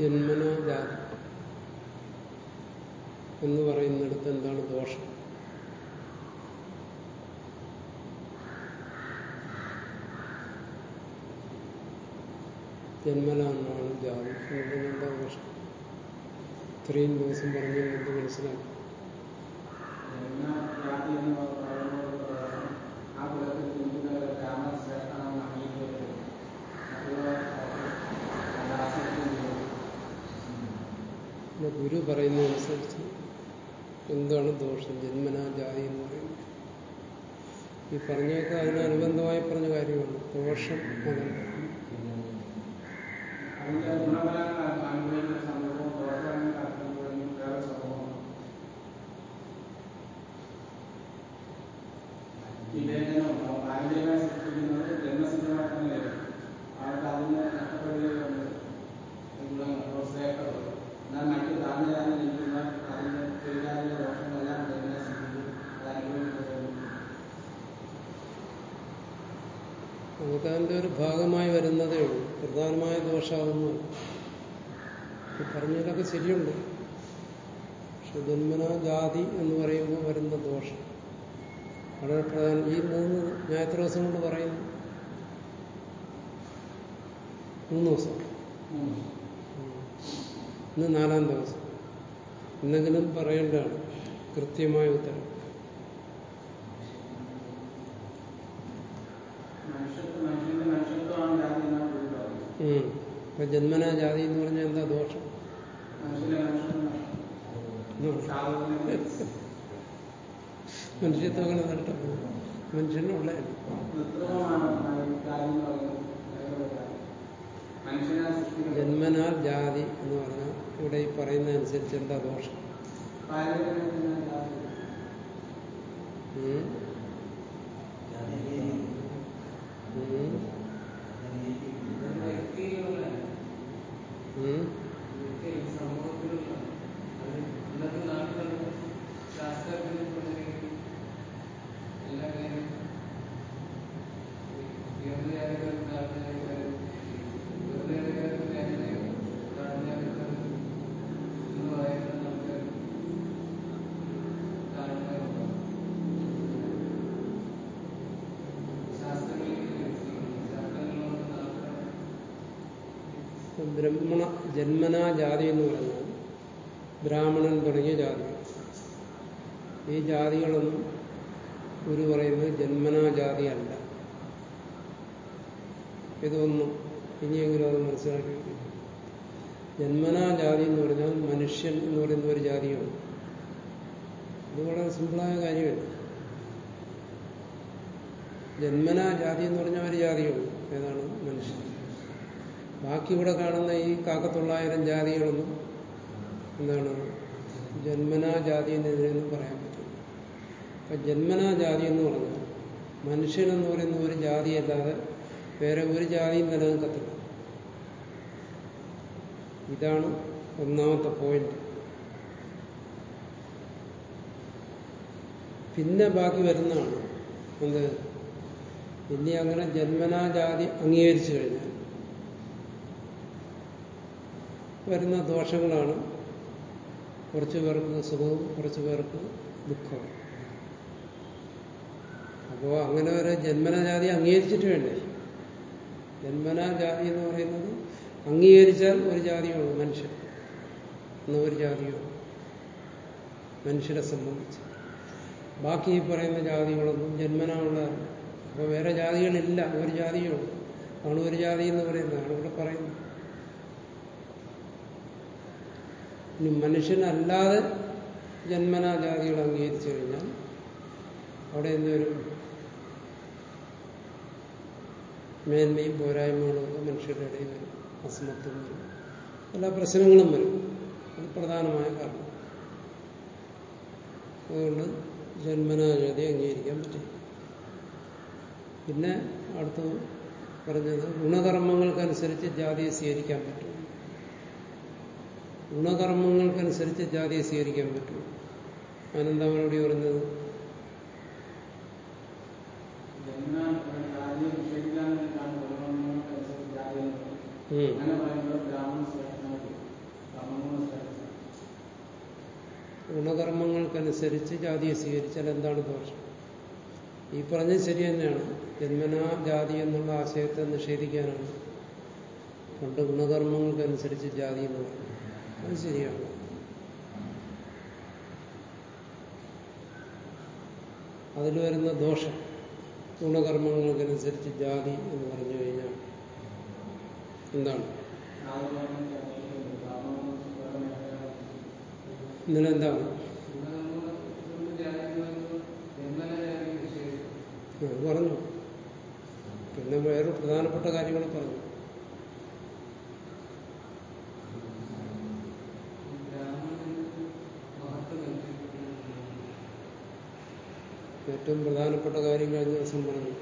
ജന്മന ജാതി എന്ന് പറയുന്നിടത്ത് എന്താണ് ദോഷം ജന്മന എന്നാണ് ജാതി എന്നതിന് എന്താ ദോഷം ഇത്രയും ദിവസം പറഞ്ഞു എന്ത് മനസ്സിലാക്കി ജാതി എന്ന് പറയുന്നത് പ്രകാരം ആ കുലത്തിൽ ജനിക്കുന്നവരെ ബ്രാഹ്മണ ശ്രേഷ്ഠനാണെന്ന് അംഗീകരിക്കരുത് മറ്റുള്ളവർ അത് ആസ്വദിക്കുകയും ചെയ്യും പിന്നെ ഗുരു പറയുന്നതനുസരിച്ച് എന്താണ് ദോഷം ജന്മന ജാതി എന്ന് പറയുന്നത് ഈ പറഞ്ഞൊക്കെ അതിനനുബന്ധമായി പറഞ്ഞ കാര്യമാണ് ദോഷം അതല്ല അതിന്റെ ഗുണഫലങ്ങൾ അനുഭവിക്കുന്ന സംഭവവും ദോഷഫലങ്ങൾ അനുഭവിക്കുന്ന വേറെ സംഭവമാണ് വിവേചനവും പാരമ്പര്യമായി സൃഷ്ടിക്കുന്നത് ജന്മസിദ്ധമായി തന്നെ ലഭിക്കും അവർക്ക് അതിന് നഷ്ടപ്പെടുകയുണ്ട് ഗുണങ്ങൾ ശ്രേഷ്ഠത എന്നാൽ മറ്റ് താഴ്ന്നജാതി നിൽക്കുന്ന അതിന്റെ തൊഴിലാളിയുടെ ദോഷങ്ങളെല്ലാം ജന്മ സിദ്ധിക്കും അത് അനുഭവിക്കുന്നത് അതൊക്കെ അതിൻ്റെ ഒരു ഭാഗമായി വരുന്നതേ ഉള്ളൂ പ്രധാനമായ ദോഷം അതൊന്നും ഈ പറഞ്ഞതിലൊക്കെ ശരിയുണ്ട് പക്ഷെ ജന്മന ജാതി എന്ന് പറയുമ്പോൾ വരുന്ന ദോഷം വളരെ പ്രധാനം ഈ മൂന്ന് ഞാൻ എത്ര ദിവസം കൊണ്ട് പറയുന്നു മൂന്ന് ദിവസം ഉം. ഇന്ന് നാലാം ദിവസം എന്തെങ്കിലും പറയേണ്ടതാണ് കൃത്യമായ ഉത്തരം മനുഷ്യത്വം മനുഷ്യന്റെ മനുഷ്യത്വമാണ് ജാതി എന്നാണ് ഗുരു പറയുന്നത് ഉം. ഇപ്പൊ ജന്മന ജാതി എന്ന് പറഞ്ഞാൽ എന്താ ദോഷം മനുഷ്യന്റെ മനുഷ്യത്വം ഉം. സാധുവിനെ മനുഷ്യത്വങ്ങൾ നഷ്ടം മനുഷ്യനുള്ള കൃത്രിമമാണ് ഈ ജാതി എന്ന് പറയുന്നത് വേറെ ജാതി. മനുഷ്യനെ സൃഷ്ടിക്കുന്നത് ജന്മനാൽ ജാതി എന്ന് പറഞ്ഞാൽ ഇവിടെ ഈ പറയുന്നതനുസരിച്ച് എന്താ ദോഷം പാരമ്പര്യത്തിന് ജാതി ഉം. ഉം. വ്യക്തികളുടെ ഉം. വ്യക്തി സമൂഹത്തിലുള്ള അത് ഇന്നത്തെ നാട്ടിലുള്ള ശാസ്ത്രജ്ഞനെ കൊണ്ടുവരികയും എല്ലാ കാര്യവും ഉയർന്ന ജാതിക്കാരും താഴ്ന്ന ജാതിക്കാരും ഉയർന്ന ജാതിക്കാർക്ക് മേന്മയും താഴ്ന്ന ജാതിക്കാർക്ക് എന്ന് പറയുന്നത് നമുക്ക് താഴ്മയുണ്ടാകും ശാസ്ത്രങ്ങളിൽ ശാസ്ത്രങ്ങളോട് നാട്ടുകാർ ബ്രഹ്മണ ജന്മനാ ജാതി എന്ന് പറഞ്ഞാൽ ബ്രാഹ്മണൻ തുടങ്ങിയ ജാതി ഈ ജാതികളൊന്നും ഗുരു പറയുന്നത് ജന്മനാ ജാതി അല്ല ഇതൊന്നും ഇനിയെങ്കിലും അത് മനസ്സിലാക്കി ജന്മനാ ജാതി എന്ന് പറഞ്ഞാൽ മനുഷ്യൻ എന്ന് പറയുന്ന ഒരു ജാതിയാണ് ഇത് വളരെ സിമ്പിളായ കാര്യമല്ല ജന്മനാ ജാതി എന്ന് പറഞ്ഞാൽ ഒരു ജാതിയുള്ളൂ ഏതാണ് മനുഷ്യൻ ബാക്കി ഇവിടെ കാണുന്ന ഈ കാക്കത്തൊള്ളായിരം ജാതികളൊന്നും എന്താണ് ജന്മനാ ജാതി എന്നതിനൊന്നും പറയാൻ പറ്റില്ല അപ്പൊ ജന്മനാ ജാതി എന്ന് പറഞ്ഞാൽ മനുഷ്യനെന്ന് പറയുന്ന ഒരു ജാതിയല്ലാതെ വേറെ ഒരു ജാതിയും നിലനിൽക്കത്തില്ല ഇതാണ് ഒന്നാമത്തെ പോയിന്റ് പിന്നെ ബാക്കി വരുന്നതാണ് എന്ത് ഇനി അങ്ങനെ ജന്മനാ ജാതി അംഗീകരിച്ചു കഴിഞ്ഞാൽ വരുന്ന ദോഷങ്ങളാണ് കുറച്ചു പേർക്ക് സുഖവും കുറച്ചു പേർക്ക് ദുഃഖവും അപ്പോൾ അങ്ങനെ ഒരു ജന്മനജാതി അംഗീകരിച്ചിട്ട് വേണ്ടേ ജന്മനാജാതി എന്ന് പറയുന്നത് അംഗീകരിച്ചാൽ ഒരു ജാതിയുള്ളൂ മനുഷ്യൻ എന്ന ഒരു ജാതിയുള്ളൂ മനുഷ്യരെ സംബന്ധിച്ച് ബാക്കി ഈ പറയുന്ന ജാതികളൊന്നും ജന്മന ഉള്ളതല്ല അപ്പോൾ വേറെ ജാതികളില്ല ഒരു ജാതിയുള്ളൂ ആണ് ഒരു ജാതി എന്ന് പറയുന്നതാണ് ഇവിടെ പറയുന്നത് ഇനി മനുഷ്യനല്ലാതെ ജന്മനാ ജാതികൾ അംഗീകരിച്ചു കഴിഞ്ഞാൽ അവിടെ എന്തുവരും മേന്മയും പോരായ്മകളും ഒക്കെ മനുഷ്യരുടെ ഇടയിൽ വരും അസമത്വം വരും എല്ലാ പ്രശ്നങ്ങളും വരും അത് പ്രധാനമായ കാരണം അതുകൊണ്ട് ജന്മനാ ജാതി അംഗീകരിക്കാൻ പറ്റില്ല പിന്നെ അടുത്ത് പറഞ്ഞത് ഗുണകർമ്മങ്ങൾക്കനുസരിച്ച് ജാതിയെ സ്വീകരിക്കാൻ പറ്റും ഗുണകർമ്മങ്ങൾക്കനുസരിച്ച് ജാതിയെ സ്വീകരിക്കാൻ പറ്റും അതിനെന്താ മറുപടി പറഞ്ഞത് ജന്മനാ ജാതിയെ നിഷേധിക്കാൻ വേണ്ടിയിട്ടാണ് ഗുണകർമ്മങ്ങൾക്കനുസരിച്ച് ജാതി എന്ന് പറയുന്നത്. ഉം. അങ്ങനെ പറയുമ്പോൾ ബ്രാഹ്മണ ശ്രേഷ്ഠനായി വരും. ഗുണകർമ്മങ്ങൾക്കനുസരിച്ച് ജാതിയെ സ്വീകരിച്ചാൽ എന്താണ് ദോഷം ഈ പറഞ്ഞത് ശരി തന്നെയാണ് ജന്മനാ ജാതി എന്നുള്ള ആശയത്തെ നിഷേധിക്കാനാണ് പണ്ട് ഗുണകർമ്മങ്ങൾക്കനുസരിച്ച് ജാതി എന്ന് പറഞ്ഞു അത് ശരിയാണ് അതിൽ വരുന്ന ദോഷം ഗുണകർമ്മങ്ങൾക്കനുസരിച്ച് ജാതി എന്ന് പറഞ്ഞു കഴിഞ്ഞാൽ എന്താണ് ഇന്നലെ എന്താണ് അത് പറഞ്ഞു പിന്നെ വേറെ പ്രധാനപ്പെട്ട കാര്യങ്ങൾ പറഞ്ഞു ഏറ്റവും പ്രധാനപ്പെട്ട കാര്യം കഴിഞ്ഞ ദിവസം പറഞ്ഞു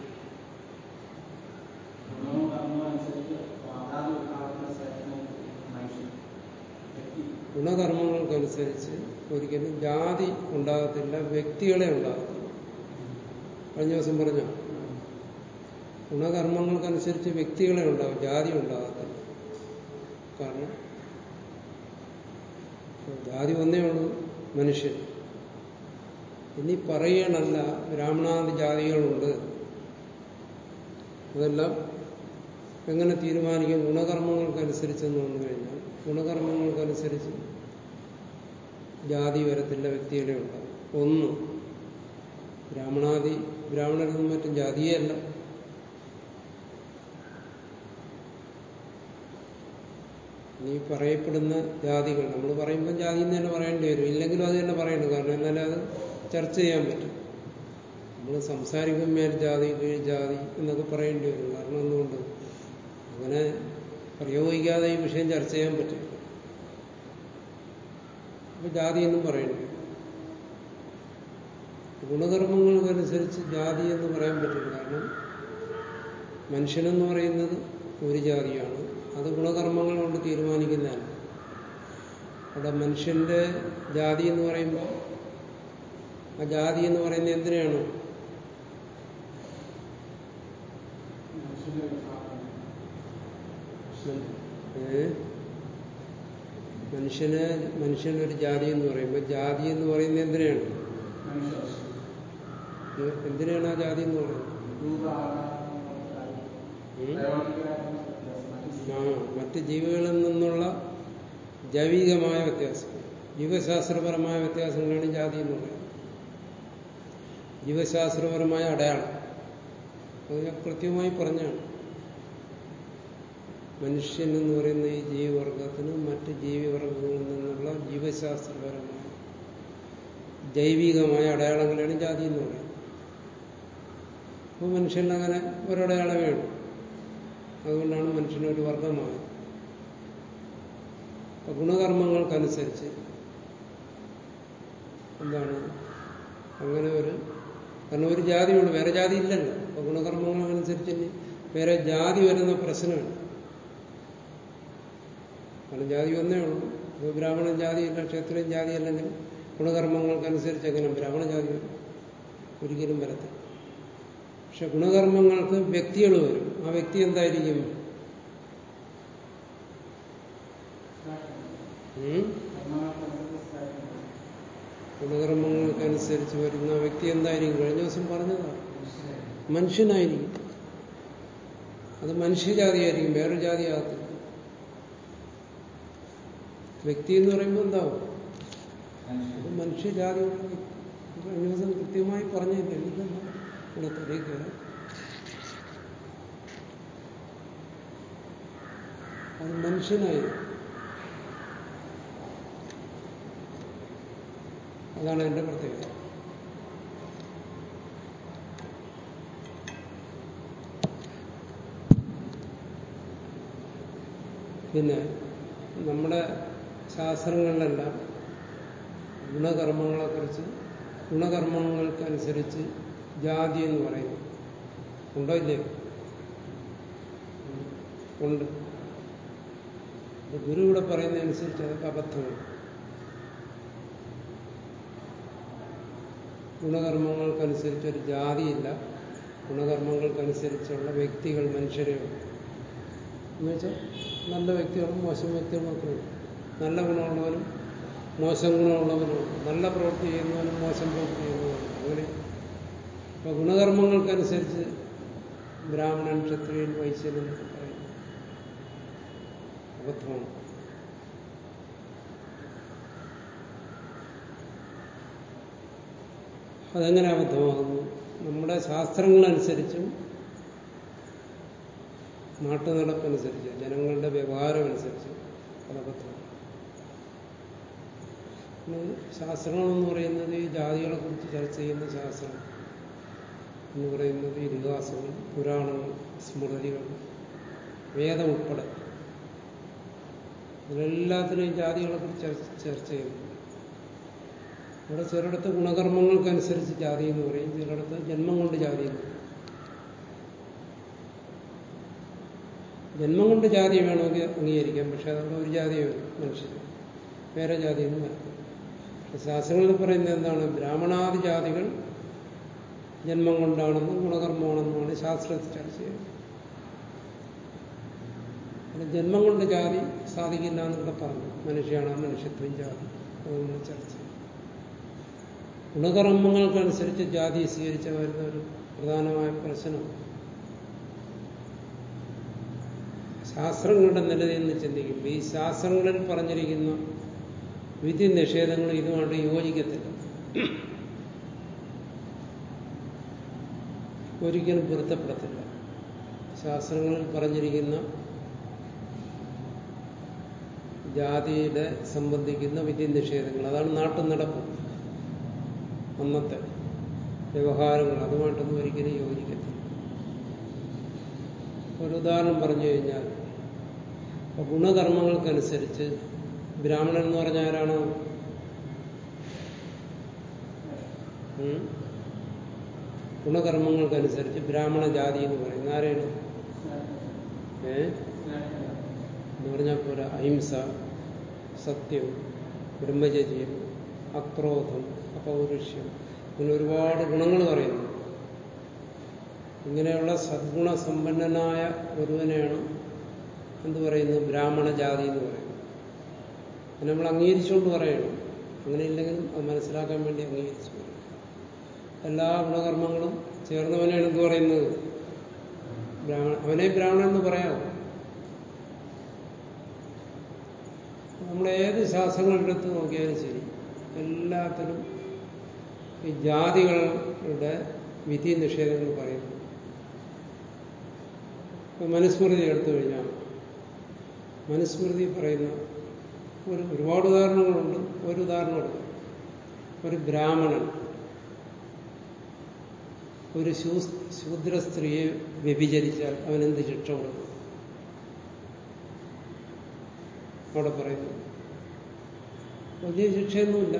ഗുണവും കർമ്മവും അനുസരിച്ച് അതാത് വിഭാഗത്തിലെ സേവനത്തിൽ മനുഷ്യൻ വ്യക്തി ഗുണകർമ്മങ്ങൾക്കനുസരിച്ച് ഒരിക്കലും ജാതി ഉണ്ടാകത്തില്ല വ്യക്തികളെ ഉണ്ടാകത്തില്ല കഴിഞ്ഞ ദിവസം പറഞ്ഞോ ഗുണകർമ്മങ്ങൾക്കനുസരിച്ച് വ്യക്തികളെ ഉണ്ടാകും ജാതി ഉണ്ടാകത്തില്ല കാരണം ജാതി ഒന്നേ ഉള്ളൂ മനുഷ്യൻ ഇനി പറയണല്ല ബ്രാഹ്മണാദി ജാതികളുണ്ട് അതെല്ലാം എങ്ങനെ തീരുമാനിക്കും ഗുണകർമ്മങ്ങൾക്കനുസരിച്ചെന്ന് വന്നു കഴിഞ്ഞാൽ ഗുണകർമ്മങ്ങൾക്കനുസരിച്ച് ജാതി വരത്തില്ല വ്യക്തികളെ ഉണ്ടാകും ഒന്ന് ബ്രാഹ്മണാദി ബ്രാഹ്മണരിൽ മറ്റും ജാതിയേ അല്ല ഈ പറയപ്പെടുന്ന ജാതികൾ നമ്മൾ പറയുമ്പോൾ ജാതി എന്ന് തന്നെ പറയേണ്ടി വരും ഇല്ലെങ്കിലും അത് തന്നെ പറയണം കാരണം എന്നാലേ അത് ചർച്ച ചെയ്യാൻ പറ്റും നമ്മൾ സംസാരിക്കും മേൽ ജാതി കീഴ് ജാതി എന്നൊക്കെ പറയേണ്ടി വരും കാരണം എന്തുകൊണ്ട് അങ്ങനെ പ്രയോഗിക്കാതെ ഈ വിഷയം ചർച്ച ചെയ്യാൻ പറ്റില്ല അപ്പൊ ജാതി എന്നും പറയണം ഗുണകർമ്മങ്ങൾക്കനുസരിച്ച് ജാതി എന്ന് പറയാൻ പറ്റില്ല കാരണം മനുഷ്യനെന്ന് പറയുന്നത് ഒരു ജാതിയാണ് അത് ഗുണകർമ്മങ്ങൾ കൊണ്ട് തീരുമാനിക്കുന്നതാണ് അവിടെ മനുഷ്യന്റെ ജാതി എന്ന് പറയുമ്പോൾ ആ ജാതി എന്ന് പറയുന്നത് എന്തിനാണ് മനുഷ്യന്റെ വിഭാഗം ഏ? മനുഷ്യന് മനുഷ്യന്റെ ഒരു ജാതി എന്ന് പറയുമ്പോൾ ജാതി എന്ന് പറയുന്നത് എന്തിനാണ് മനുഷ്യ ഇത് എന്തിനാണ് ആ ജാതി എന്ന് പറയുന്നത് രൂപ ഉം? ബയോളജിക്കലായിട്ടുള്ള വ്യത്യാസം ആ മറ്റ് ജീവികളിൽ നിന്നുള്ള ജൈവികമായ വ്യത്യാസം ജീവശാസ്ത്രപരമായ വ്യത്യാസങ്ങളാണ് ജാതി എന്ന് പറയുന്നത് ജീവശാസ്ത്രപരമായ അടയാളം അത് ഞാൻ കൃത്യമായി പറഞ്ഞാണ് മനുഷ്യൻ എന്ന് പറയുന്ന ഈ ജീവിവർഗത്തിന് മറ്റ് ജീവിവർഗങ്ങളിൽ നിന്നുള്ള ജീവശാസ്ത്രപരമായ ജൈവികമായ അടയാളങ്ങളാണ് ജാതി എന്ന് പറയുന്നത് അപ്പോൾ മനുഷ്യന് അങ്ങനെ ഒരടയാളമേ ഉള്ളൂ അതുകൊണ്ടാണ് മനുഷ്യനൊരു വർഗമായത് അപ്പൊ ഗുണകർമ്മങ്ങൾക്കനുസരിച്ച് എന്താണ് അങ്ങനെ ഒരു കാരണം ഒരു ജാതിയുള്ളൂ വേറെ ജാതി ഇല്ലല്ലോ അപ്പൊ ഗുണകർമ്മങ്ങൾക്കനുസരിച്ച് ഇനി വേറെ ജാതി വരുന്ന പ്രശ്നമാണ് കാരണം ജാതി ഒന്നേ ഉള്ളൂ ഇപ്പോൾ ബ്രാഹ്മണൻ ജാതിയില്ല ക്ഷത്രിയൻ ജാതി അല്ലെങ്കിൽ ഗുണകർമ്മങ്ങൾക്കനുസരിച്ച് എങ്ങനെ ബ്രാഹ്മണ ജാതി വരും ഒരിക്കലും വരത്തില്ല പക്ഷെ ഗുണകർമ്മങ്ങൾക്ക് വ്യക്തികൾ വരും ആ വ്യക്തി എന്തായിരിക്കും ഉം? ഗുണകർമ്മങ്ങൾക്കനുസരിച്ച് വരുന്ന വ്യക്തി എന്തായിരിക്കും കഴിഞ്ഞ ദിവസം പറഞ്ഞതാണ് മനുഷ്യനായിരിക്കും അത് മനുഷ്യജാതിയായിരിക്കും വേറൊരു ജാതിയാകത്തില്ല വ്യക്തി എന്ന് പറയുമ്പോൾ എന്താവും അത് മനുഷ്യജാതിയുള്ള വ്യക്തി ഇത് കഴിഞ്ഞ ദിവസം കൃത്യമായി പറഞ്ഞില്ല എനിക്കെന്താ ഇവിടെ തെളിയിക്കുക അത് മനുഷ്യനായി അതാണ് എന്റെ പ്രത്യേകത പിന്നെ നമ്മുടെ ശാസ്ത്രങ്ങളിലെല്ലാം ഗുണകർമ്മങ്ങളെക്കുറിച്ച് ഗുണകർമ്മങ്ങൾക്കനുസരിച്ച് ജാതി എന്ന് പറയുന്നു ഉണ്ടോ ഇല്ലയോ ഉണ്ട് ഇത് ഗുരു ഇവിടെ പറയുന്നതനുസരിച്ച് അതൊക്കെ അബദ്ധമാണ് ഗുണകർമ്മങ്ങൾക്കനുസരിച്ച് ഒരു ജാതിയില്ല ഗുണകർമ്മങ്ങൾക്കനുസരിച്ചുള്ള വ്യക്തികൾ മനുഷ്യരെ എന്നുവെച്ചാൽ നല്ല വ്യക്തികളും മോശം വ്യക്തികളും ഒക്കെ ഉണ്ട് നല്ല ഗുണമുള്ളവനും മോശം ഗുണമുള്ളവനുണ്ട് നല്ല പ്രവൃത്തി ചെയ്യുന്നവനും മോശം പ്രവൃത്തി ചെയ്യുന്നവനും അങ്ങനെ ഇപ്പൊ ഗുണകർമ്മങ്ങൾക്കനുസരിച്ച് ബ്രാഹ്മണൻ ക്ഷത്രിയൻ വൈശ്യൻ എന്നൊക്കെ പറയും അബദ്ധമാണ് അതെങ്ങനെ അബദ്ധമാകുന്നു നമ്മുടെ ശാസ്ത്രങ്ങളനുസരിച്ചും നാട്ടുനടപ്പനുസരിച്ച് ജനങ്ങളുടെ വ്യവഹാരം അനുസരിച്ച് അത് അബദ്ധമാണ് ശാസ്ത്രങ്ങളെന്ന് പറയുന്നത് ഈ ജാതികളെ കുറിച്ച് ചർച്ച ചെയ്യുന്ന ശാസ്ത്രം എന്ന് പറയുന്നത് ഇതിഹാസങ്ങൾ പുരാണങ്ങൾ സ്മൃതികൾ വേദം ഉൾപ്പെടെ ഇതിലെല്ലാത്തിനെയും ജാതികളെ കുറിച്ച് ചർച്ച ചെയ്യുന്നു ഇവിടെ ചിലയിടത്ത് ഗുണകർമ്മങ്ങൾക്കനുസരിച്ച് ജാതി എന്ന് പറയും ചിലയിടത്ത് ജന്മം കൊണ്ട് ജാതി എന്ന് പറയും ജന്മം കൊണ്ട് ജാതി വേണമെങ്കിൽ അംഗീകരിക്കാം പക്ഷെ അതവിടെ ഒരു ജാതിയേ വരും മനുഷ്യർ വേറെ ജാതിയൊന്നും വരും ശാസ്ത്രങ്ങളിൽ പറയുന്നത് എന്താണ് ബ്രാഹ്മണാദി ജാതികൾ ജന്മം കൊണ്ടാണെന്നും ഗുണകർമ്മമാണെന്നുമാണ് ശാസ്ത്രത്തിൽ ചർച്ച ചെയ്യുന്നത് ജന്മം കൊണ്ട് ജാതി സാധിക്കില്ല എന്നിവിടെ പറഞ്ഞു മനുഷ്യയാണ് മനുഷ്യത്വം ജാതി അത് നമ്മൾ ചർച്ച ചെയ്യും ഗുണകർമ്മങ്ങൾക്കനുസരിച്ച് ജാതി സ്വീകരിച്ച വരുന്ന ഒരു പ്രധാനമായ പ്രശ്നം ശാസ്ത്രങ്ങളുടെ നിലയിൽ നിന്ന് ചിന്തിക്കുമ്പോൾ ഈ ശാസ്ത്രങ്ങളിൽ പറഞ്ഞിരിക്കുന്ന വിധി നിഷേധങ്ങൾ ഇതുമായിട്ട് യോജിക്കത്തില്ല ഒരിക്കലും പൊരുത്തപ്പെടത്തില്ല ശാസ്ത്രങ്ങളിൽ പറഞ്ഞിരിക്കുന്ന ജാതിയുടെ സംബന്ധിക്കുന്ന വിധി നിഷേധങ്ങൾ അതാണ് നാട്ടു നടപ്പ് അന്നത്തെ വ്യവഹാരങ്ങൾ അതുമായിട്ടൊന്നും ഒരിക്കലും യോജിക്കത്തില്ല ഒരു ഉദാഹരണം പറഞ്ഞു കഴിഞ്ഞാൽ ഗുണകർമ്മങ്ങൾക്കനുസരിച്ച് ബ്രാഹ്മണൻ എന്ന് പറഞ്ഞ ആരാണ് ഗുണകർമ്മങ്ങൾക്കനുസരിച്ച് ബ്രാഹ്മണ ജാതി എന്ന് പറയുന്ന ആരെയാണ് ഏ എന്ന് പറഞ്ഞാൽ പോരാ അഹിംസ സത്യം ബ്രഹ്മചര്യം അക്രോധം അപൗരുഷ്യം ഇങ്ങനെ ഒരുപാട് ഗുണങ്ങൾ പറയുന്നു ഇങ്ങനെയുള്ള സദ്ഗുണ സമ്പന്നനായ ഒരുവനെയാണ് എന്ത് പറയുന്നത് ബ്രാഹ്മണ ജാതി എന്ന് പറയുന്നത് അത് നമ്മൾ അംഗീകരിച്ചുകൊണ്ട് പറയണം അങ്ങനെ ഇല്ലെങ്കിലും അത് മനസ്സിലാക്കാൻ വേണ്ടി അംഗീകരിച്ചു പറയണം എല്ലാ ഗുണകർമ്മങ്ങളും ചേർന്നവനെയാണ് എന്ത് പറയുന്നത് ബ്രാഹ്മണ അവനെ ബ്രാഹ്മണൻ എന്ന് പറയാമോ നമ്മൾ ഏത് ശാസ്ത്രങ്ങളെടുത്ത് നോക്കിയാലും ശരി എല്ലാത്തിലും ഈ ജാതികളുടെ വിധി നിഷേധങ്ങൾ പറയുന്നു മനുസ്മൃതി എടുത്തു കഴിഞ്ഞാൽ മനുസ്മൃതി പറയുന്ന ഒരു ഒരുപാട് ഉദാഹരണങ്ങളുണ്ട് ഒരു ഉദാഹരണം എടുക്കാം ഒരു ബ്രാഹ്മണൻ ഒരു ശൂദ്ര സ്ത്രീയെ വ്യഭിചരിച്ചാൽ അവനെന്ത് ശിക്ഷ കൊടുക്കും അവിടെ പറയുന്നു വലിയ ശിക്ഷയൊന്നുമില്ല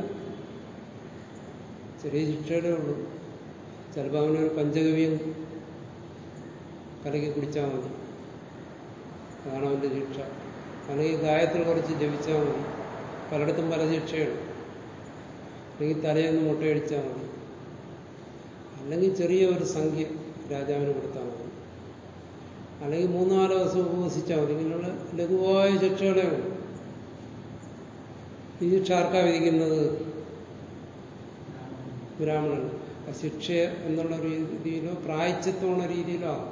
ചെറിയ ശിക്ഷയുടെ ഉള്ളൂ ചിലപ്പോൾ അവനൊരു പഞ്ചഗവ്യം കലക്കി കുടിച്ചാൽ മതി അതാണ് അവന്റെ ശിക്ഷ അല്ലെങ്കിൽ ഗായത്തിൽ കുറച്ച് ജപിച്ചാൽ മതി പലയിടത്തും പല ശിക്ഷയാണ് അല്ലെങ്കിൽ തലയൊന്ന് മുട്ടയടിച്ചാൽ മതി അല്ലെങ്കിൽ ചെറിയ ഒരു സംഖ്യ രാജാവിന് കൊടുത്താൽ മതി അല്ലെങ്കിൽ മൂന്നാല് ദിവസം ഉപവസിച്ചാൽ മതി ഇങ്ങനെയുള്ള ലഘുവായ ശിക്ഷകളെ ഉള്ളൂ ഈ ശിക്ഷ ആർക്കാ വിധിക്കുന്നത് ബ്രാഹ്മണൻ ശിക്ഷ എന്നുള്ള രീതിയിലോ പ്രായച്ചിത്തമുള്ള രീതിയിലോ ആകും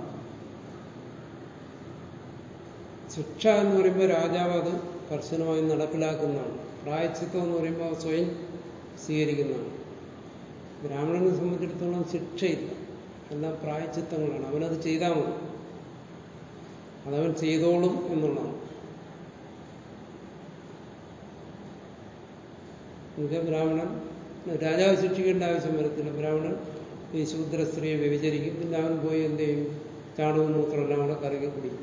ശിക്ഷ എന്ന് പറയുമ്പോൾ രാജാവ് അത് കർശനമായി നടപ്പിലാക്കുന്നതാണ് പ്രായച്ചിത്തം എന്ന് പറയുമ്പോൾ സ്വയം സ്വീകരിക്കുന്നതാണ് ബ്രാഹ്മണനെ സംബന്ധിച്ചിടത്തോളം ശിക്ഷയില്ല എല്ലാം പ്രായച്ചിത്തങ്ങളാണ് അവനത് ചെയ്താൽ മതി അതവൻ ചെയ്തോളും എന്നുള്ളതാണ് എന്നുവെച്ചാൽ ബ്രാഹ്മണൻ രാജാവ് ശിക്ഷിക്കേണ്ട ആവശ്യം വരത്തില്ല ബ്രാഹ്മണൻ ഈ ശൂദ്ര സ്ത്രീയെ വ്യഭിചരിക്കും പിന്നെ അവൻ പോയി എന്ത് ചെയ്യും ചാണകവും മൂത്രമെല്ലാം കൂടെ കലക്കി കുടിക്കും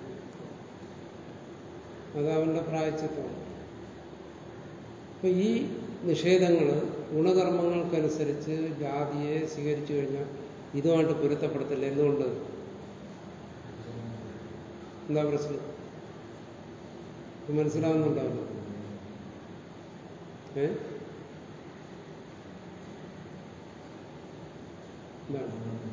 അത് അവന്റെ പ്രായച്ചിത്തമാണ് അപ്പൊ ഈ നിഷേധങ്ങൾ ഗുണകർമ്മങ്ങൾക്കനുസരിച്ച് ജാതിയെ സ്വീകരിച്ചു കഴിഞ്ഞാൽ ഇതുമായിട്ട് പൊരുത്തപ്പെടത്തില്ല എന്തുകൊണ്ട് എന്താ പ്രശ്നം ഇത് മനസ്സിലാവുന്നുണ്ടാവില്ല ഏ എന്താണ്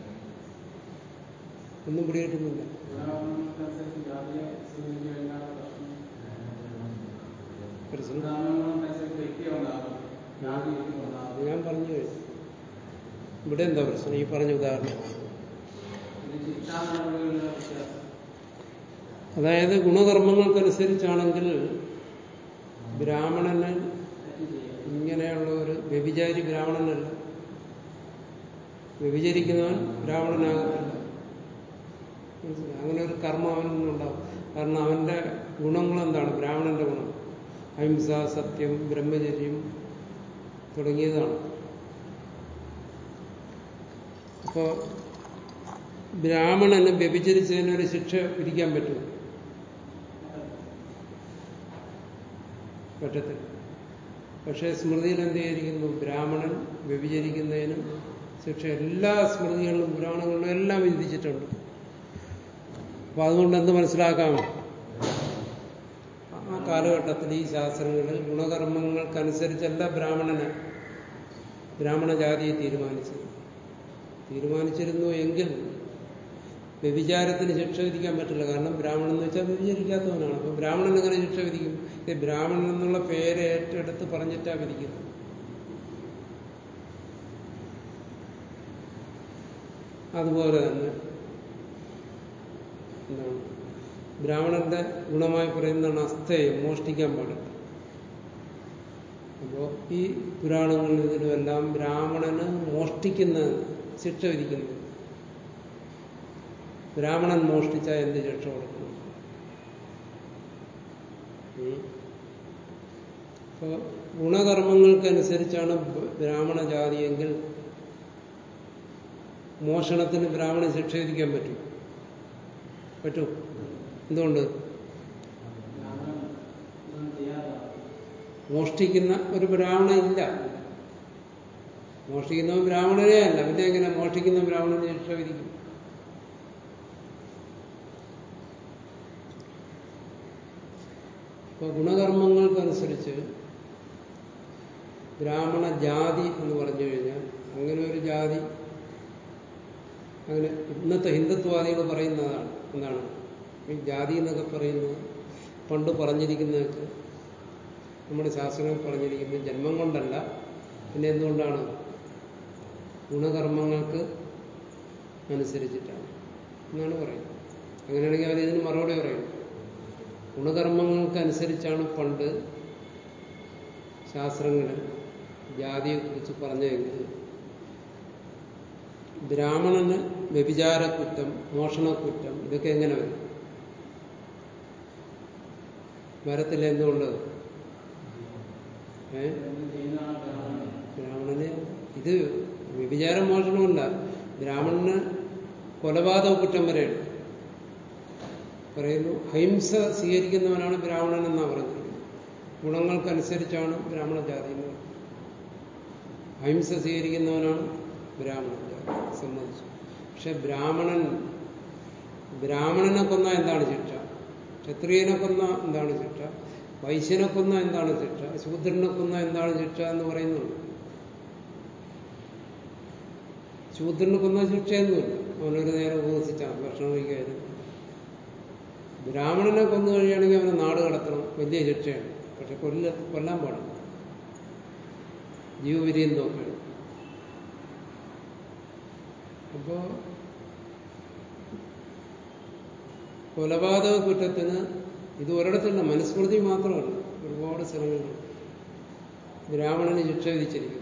ഒന്നും പിടികിട്ടുന്നില്ല ഗുണകർമ്മങ്ങൾക്കനുസരിച്ച് ജാതിയെ സ്വീകരിച്ചു കഴിഞ്ഞാൽ പ്രശ്നം പ്രശ്നം ഗുണകർമ്മങ്ങൾക്കനുസരിച്ച് വ്യക്തിയുണ്ടാകും ജാതി ഇരിക്കുന്നുണ്ട് അത് ഞാൻ പറഞ്ഞു കഴിഞ്ഞു ഇവിടെ എന്താ പ്രശ്നം ഈ പറഞ്ഞ ഉദാഹരണം ഇത് ശിക്ഷാ നടപടികളിലെ വ്യത്യാസം അതായത് ഗുണകർമ്മങ്ങൾക്കനുസരിച്ചാണെങ്കിൽ ബ്രാഹ്മണന് തെറ്റ് ചെയ്യുക ഇങ്ങനെയുള്ള ഒരു വ്യഭിചാരി ബ്രാഹ്മണനല്ല വ്യഭിചരിക്കുന്നവൻ ബ്രാഹ്മണനാകത്തില്ല മനസ്സിലായോ? അങ്ങനെ ഒരു കർമ്മം അവനിൽ നിന്നുണ്ടാവും കാരണം അവന്റെ ഗുണങ്ങൾ എന്താണ് ബ്രാഹ്മണന്റെ ഗുണം അഹിംസ സത്യം ബ്രഹ്മചര്യം തുടങ്ങിയതാണ് അപ്പോ ബ്രാഹ്മണന് വ്യഭിചരിച്ചതിന് ഒരു ശിക്ഷ വിധിക്കാൻ പറ്റുമോ പറ്റത്തില്ല പക്ഷേ സ്മൃതിയിൽ എന്ത് ചെയ്തിരിക്കുന്നു ബ്രാഹ്മണൻ വ്യഭിചരിക്കുന്നതിന് ശിക്ഷ എല്ലാ സ്മൃതികളിലും പുരാണങ്ങളിലും എല്ലാം വിധിച്ചിട്ടുണ്ട് അപ്പൊ അതുകൊണ്ട് എന്ത് മനസ്സിലാക്കാം ആ കാലഘട്ടത്തിൽ ഈ ശാസ്ത്രങ്ങളിൽ ഗുണകർമ്മങ്ങൾക്കനുസരിച്ചല്ല ബ്രാഹ്മണനെ ബ്രാഹ്മണ ജാതിയെ തീരുമാനിച്ചത് തീരുമാനിച്ചിരുന്നു എങ്കിൽ വ്യഭിചാരത്തിന് ശിക്ഷ വിധിക്കാൻ പറ്റില്ല കാരണം ബ്രാഹ്മണൻ എന്ന് വെച്ചാൽ വ്യഭിചരിക്കാത്തവനാണ് അപ്പൊ ബ്രാഹ്മണൻ എങ്ങനെ ശിക്ഷ വിധിക്കും ഈ ബ്രാഹ്മണൻ എന്നുള്ള പേര് ഏറ്റെടുത്ത് പറഞ്ഞിട്ടാ വിധിക്കുന്നത് അതുപോലെ തന്നെ എന്താണ് ബ്രാഹ്മണന്റെ ഗുണമായി പറയുന്നതാണ് അസ്ഥേയം മോഷ്ടിക്കാൻ പാടില്ല അപ്പോ ഈ പുരാണങ്ങളിൽ ഇതിലുമെല്ലാം ബ്രാഹ്മണന് മോഷ്ടിക്കുന്ന ശിക്ഷ വിധിക്കുന്നു ബ്രാഹ്മണൻ മോഷ്ടിച്ചാൽ എന്ത് ശിക്ഷ കൊടുക്കണം ഉം. അപ്പോ ഗുണകർമ്മങ്ങൾക്കനുസരിച്ചാണ് ബ്രാഹ്മണ ജാതിയെങ്കിൽ മോഷണത്തിന് ബ്രാഹ്മണ ശിക്ഷ വിധിക്കാൻ പറ്റും പറ്റൂ എന്തുകൊണ്ട് ബ്രാഹ്മണൻ ഒന്നും ചെയ്യാതെ മോഷ്ടിക്കുന്ന ഒരു ബ്രാഹ്മണ ഇല്ല മോഷ്ടിക്കുന്നവൻ ബ്രാഹ്മണനേ അല്ല പിന്നെ എങ്ങനെ മോഷ്ടിക്കുന്ന ബ്രാഹ്മണന് ശിക്ഷ വിധിക്കും ഇപ്പൊ ഗുണകർമ്മങ്ങൾക്കനുസരിച്ച് ബ്രാഹ്മണ ജാതി എന്ന് പറഞ്ഞു കഴിഞ്ഞാൽ അങ്ങനെ ഒരു ജാതി അങ്ങനെ ഇന്നത്തെ ഹിന്ദുത്വവാദികൾ പറയുന്നതാണ് എന്താണ് ഈ ജാതി എന്നൊക്കെ പറയുന്നത് പണ്ട് പറഞ്ഞിരിക്കുന്നതൊക്കെ നമ്മുടെ ശാസ്ത്രങ്ങളിൽ പറഞ്ഞിരിക്കുന്നത് ജന്മം കൊണ്ടല്ല പിന്നെ എന്തുകൊണ്ടാണ് ഗുണകർമ്മങ്ങൾക്ക് അനുസരിച്ചിട്ടാണ് എന്നാണ് പറയുന്നത് അങ്ങനെയാണെങ്കിൽ അവർ ഇതിന് മറുപടി പറയും ഗുണകർമ്മങ്ങൾക്ക് അനുസരിച്ചാണ് പണ്ട് ശാസ്ത്രങ്ങളിൽ ജാതിയെക്കുറിച്ച് പറഞ്ഞതെങ്കിൽ ബ്രാഹ്മണന് വ്യഭിചാരക്കുറ്റം മോഷണക്കുറ്റം ഇതൊക്കെ എങ്ങനെ വരും വരത്തില്ല എന്തുകൊണ്ട് ഏ എന്ത് ചെയ്യുന്നതാണ് ബ്രാഹ്മണൻ ബ്രാഹ്മണന് ഇത് വ്യഭിചാരം മോഷണമല്ല ബ്രാഹ്മണന് കൊലപാതക കുറ്റം വരെയുണ്ട് പറയുന്നു അഹിംസ സ്വീകരിക്കുന്നവനാണ് ബ്രാഹ്മണൻ എന്നാ പറഞ്ഞിരിക്കുന്നത് ഗുണങ്ങൾക്കനുസരിച്ചാണ് ബ്രാഹ്മണ ജാതി എന്ന് പറയുന്നത് അഹിംസ സ്വീകരിക്കുന്നവനാണ് ബ്രാഹ്മണ ജാതി സംബന്ധിച്ചു പക്ഷെ ബ്രാഹ്മണൻ ബ്രാഹ്മണനെ കൊന്ന എന്താണ് ശിക്ഷ ക്ഷത്രിയനെ കൊന്ന എന്താണ് ശിക്ഷ വൈശ്യനെ കൊന്ന എന്താണ് ശിക്ഷ ശൂദ്രനെ കൊന്ന എന്താണ് ശിക്ഷ എന്ന് പറയുന്നുണ്ട് ശൂദ്രന് കൊന്ന ശിക്ഷയൊന്നുമില്ല അവനൊരു നേരം ഉപവസിച്ചാൽ ഭക്ഷണം കഴിക്കായിരുന്നു ബ്രാഹ്മണനെ കൊന്നു കഴിയുകയാണെങ്കിൽ അവനെ നാട് കടത്തണം വലിയ ശിക്ഷയാണ് പക്ഷെ കൊല്ല കൊല്ലാൻ പാടില്ല ജീവപര്യന്തം നോക്കണം അപ്പോ കൊലപാതക കുറ്റത്തിന് ഇത് ഒരിടത്തല്ല മനുസ്മൃതി മാത്രമല്ല ഒരുപാട് സ്ഥലങ്ങളുണ്ട് ബ്രാഹ്മണന് ശിക്ഷ വിധിച്ചിരിക്കുന്നത്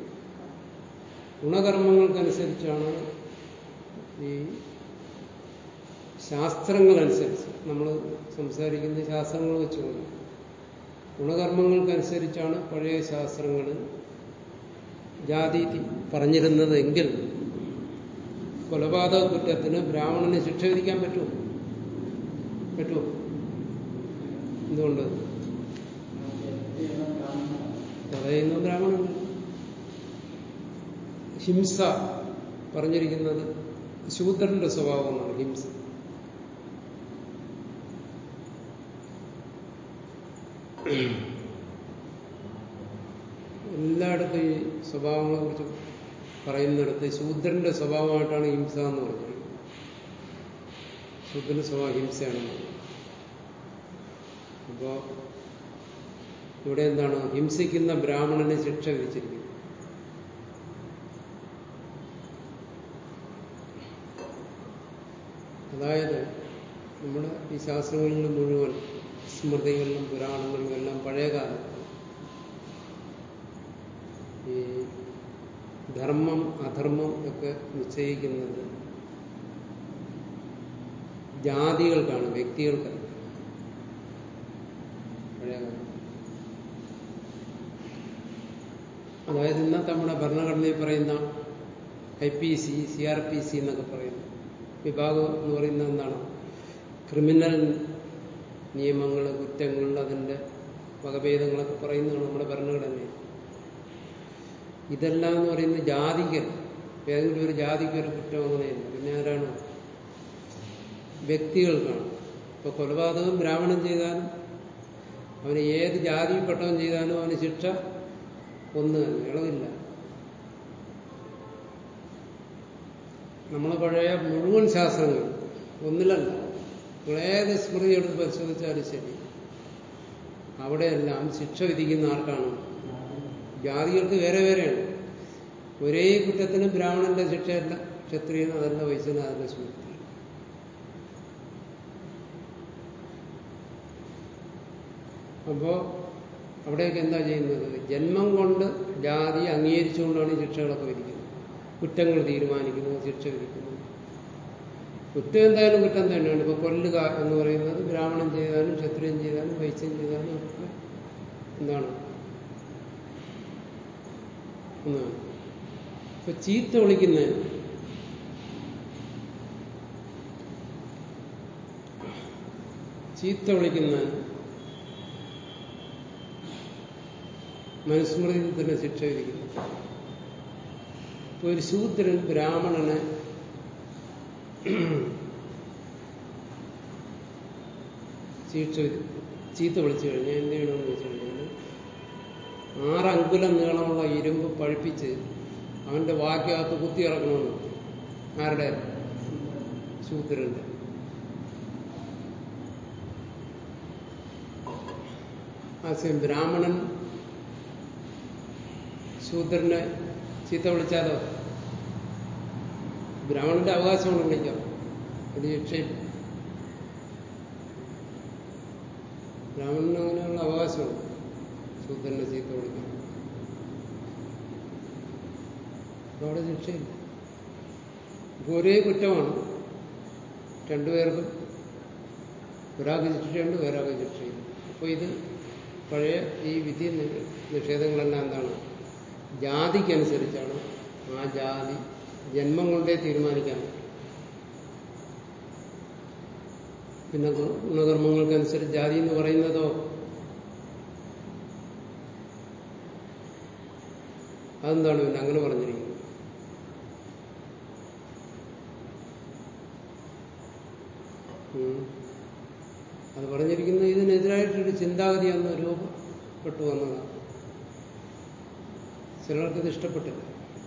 ഗുണകർമ്മങ്ങൾക്കനുസരിച്ചാണ് ഈ ശാസ്ത്രങ്ങളനുസരിച്ച് നമ്മൾ സംസാരിക്കുന്ന ശാസ്ത്രങ്ങൾ വെച്ചുകൊണ്ട് ഗുണകർമ്മങ്ങൾക്കനുസരിച്ചാണ് പഴയ ശാസ്ത്രങ്ങളിൽ ജാതി പറഞ്ഞിരുന്നത് എങ്കിൽ കൊലപാതക കുറ്റത്തിന് ബ്രാഹ്മണന് ശിക്ഷ വിധിക്കാൻ പറ്റുമോ പറ്റുമോ എന്തുകൊണ്ട് ചെയ്യുന്ന ബ്രാഹ്മണൻ തടയുന്ന ബ്രാഹ്മണൻ ഹിംസ പറഞ്ഞിരിക്കുന്നത് ശൂദ്രന്റെ സ്വഭാവമാണ് ഹിംസ എല്ലായിടത്തും ഈ സ്വഭാവങ്ങളെ കുറിച്ച് പറയുന്നിടത്ത് ശൂദ്രന്റെ സ്വഭാവമായിട്ടാണ് ഹിംസ എന്ന് പറഞ്ഞിരിക്കുന്നത് ശൂദ്രന്റെ സ്വഭാവം ഹിംസയാണെന്ന് അപ്പോ ഇവിടെ എന്താണ് ഹിംസിക്കുന്ന ബ്രാഹ്മണന് ശിക്ഷ വിധിച്ചിരിക്കുന്നത് അതായത് നമ്മുടെ ഈ ശാസ്ത്രങ്ങളിൽ മുഴുവൻ സ്മൃതികളിലും പുരാണങ്ങളിലും എല്ലാം പഴയകാലം ഈ ധർമ്മം അധർമ്മം ഒക്കെ നിശ്ചയിക്കുന്നത് ജാതികൾക്കാണ് വ്യക്തികൾക്കല്ല പഴയകാലം അതായത് ഇന്നത്തെ നമ്മുടെ ഭരണഘടനയിൽ പറയുന്ന I P C C R P C എന്നൊക്കെ പറയുന്നു വിഭാഗം എന്ന് പറയുന്നത് എന്താണ് ക്രിമിനൽ നിയമങ്ങൾ കുറ്റങ്ങൾ അതിൻ്റെ വകഭേദങ്ങളൊക്കെ പറയുന്നതാണ് നമ്മുടെ ഭരണഘടനയിൽ ഇതെല്ലാം എന്ന് പറയുന്നത് ജാതിക്ക് ഏതെങ്കിലും ഒരു ജാതിക്ക് ഒരു കുറ്റം അങ്ങനെയില്ല പിന്നെ ആരാണ് വ്യക്തികൾക്കാണ് ഇപ്പൊ കൊലപാതകം ബ്രാഹ്മണൻ ചെയ്താലും അവന് ഏത് ജാതിയിൽപ്പെട്ടവൻ ചെയ്താലും അവന് ശിക്ഷ ഒന്ന് തന്നെ ഇളവില്ല നമ്മളെ പഴയ മുഴുവൻ ശാസ്ത്രങ്ങൾ ഒന്നിലല്ല നിങ്ങൾ ഏത് സ്മൃതി എടുത്ത് പരിശോധിച്ചാലും ശരി അവിടെയെല്ലാം ശിക്ഷ വിധിക്കുന്ന ആർക്കാണ് ജാതികൾക്ക് വേറെ വേറെയാണ് ഒരേ കുറ്റത്തിന് ബ്രാഹ്മണന്റെ ശിക്ഷയല്ല ക്ഷത്രിയൻ അതല്ല വൈശ്യന് അതല്ല ശൂദ്രൻ അപ്പോ അവിടെയൊക്കെ എന്താ ചെയ്യുന്നത് ജന്മം കൊണ്ട് ജാതി അംഗീകരിച്ചുകൊണ്ടാണ് ഈ ശിക്ഷകളൊക്കെ വിധിക്കുന്നത് കുറ്റങ്ങൾ തീരുമാനിക്കുന്നത് ശിക്ഷ വിധിക്കുന്നത് കുറ്റം എന്തായാലും കുറ്റം തന്നെയാണ് ഇപ്പൊ കൊല്ലുക എന്ന് പറയുന്നത് ബ്രാഹ്മണൻ ചെയ്താലും ക്ഷത്രിയൻ ചെയ്താലും വൈശ്യൻ ചെയ്താലും ഒക്കെ എന്താണ് ഒന്നാണ് ഇപ്പൊ ചീത്ത വിളിക്കുന്നതിന് ചീത്ത വിളിക്കുന്നതിന് മനുസ്മൃതിയിൽ തന്നെ ശിക്ഷ വിധിക്കുന്നു ഇപ്പൊ ഒരു ശൂദ്രൻ ബ്രാഹ്മണനെ ശിക്ഷ ചീത്ത വിളിച്ചു കഴിഞ്ഞാൽ എന്ത് ചെയ്യണമെന്ന് വെച്ച് കഴിഞ്ഞാൽ ആറങ്കുലം നീളമുള്ള ഇരുമ്പ് പഴുപ്പിച്ച് അവന്റെ വാക്കകത്ത് കുത്തി ഇറക്കണമെന്ന് ആരുടെ ശൂദ്രന്റെ ആശയം ബ്രാഹ്മണൻ ശൂദ്രനെ ചീത്ത വിളിച്ചാലോ ബ്രാഹ്മണന്റെ അവകാശമാണ് വിളിക്കാം അത് ശിക്ഷയില്ല ബ്രാഹ്മണന് അങ്ങനെയുള്ള അവകാശമുണ്ട് ശൂദ്രനെ ചീത്ത വിളിക്കാൻ അപ്പൊ അവിടെ ശിക്ഷയില്ല ഇപ്പൊ ഒരേ കുറ്റമാണ് രണ്ടുപേർക്കും ഒരാൾക്ക് ശിക്ഷയുണ്ട് വേറൊരാൾക്ക് ശിക്ഷയില്ല അപ്പൊ ഇത് പഴയ ഈ വിധി നിഷേധങ്ങളെല്ലാം എന്താണ് ജാതിക്കനുസരിച്ചാണ് ആ ജാതി ജന്മം കൊണ്ടേ തീരുമാനിക്കാൻ പിന്നെ ഗുണകർമ്മങ്ങൾക്കനുസരിച്ച് ജാതി എന്ന് പറയുന്നതോ അതെന്താണ് പിന്നെ അങ്ങനെ പറഞ്ഞിരിക്കുന്നത് അത് പറഞ്ഞിരിക്കുന്നത് ഇതിനെതിരായിട്ടൊരു ചിന്താഗതി അന്ന് രൂപപ്പെട്ടു വന്നതാണ് ചിലർക്ക് ഇത് ഇഷ്ടപ്പെട്ടില്ല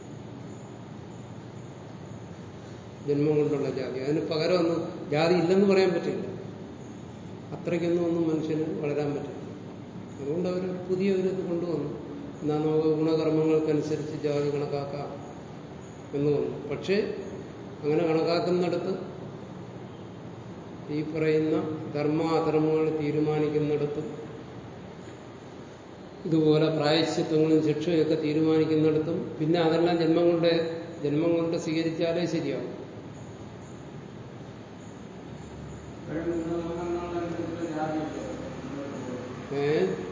ജന്മം കൊണ്ടുള്ള ജാതി അതിന് പകരം ഒന്നും ജാതി ഇല്ലെന്ന് പറയാൻ പറ്റില്ല അത്രയ്ക്കൊന്നും ഒന്നും മനുഷ്യന് വളരാൻ പറ്റില്ല അതുകൊണ്ട് അവർ പുതിയ ഒരു ഇത് കൊണ്ടുവന്നു എന്നാ നമുക്ക് ഗുണകർമ്മങ്ങൾക്കനുസരിച്ച് ജാതി കണക്കാക്കാം എന്ന് വന്നു പക്ഷേ അങ്ങനെ കണക്കാക്കുന്നിടത്ത് ഈ പറയുന്ന ധർമ്മ അധർമ്മങ്ങൾ തീരുമാനിക്കുന്നിടത്തും ഇതുപോലെ പ്രായശ്ചിത്വങ്ങളും ശിക്ഷയൊക്കെ തീരുമാനിക്കുന്നിടത്തും പിന്നെ അതെല്ലാം ജന്മം കൊണ്ട് ജന്മം കൊണ്ട് സ്വീകരിച്ചാലേ ശരിയാവും ഏ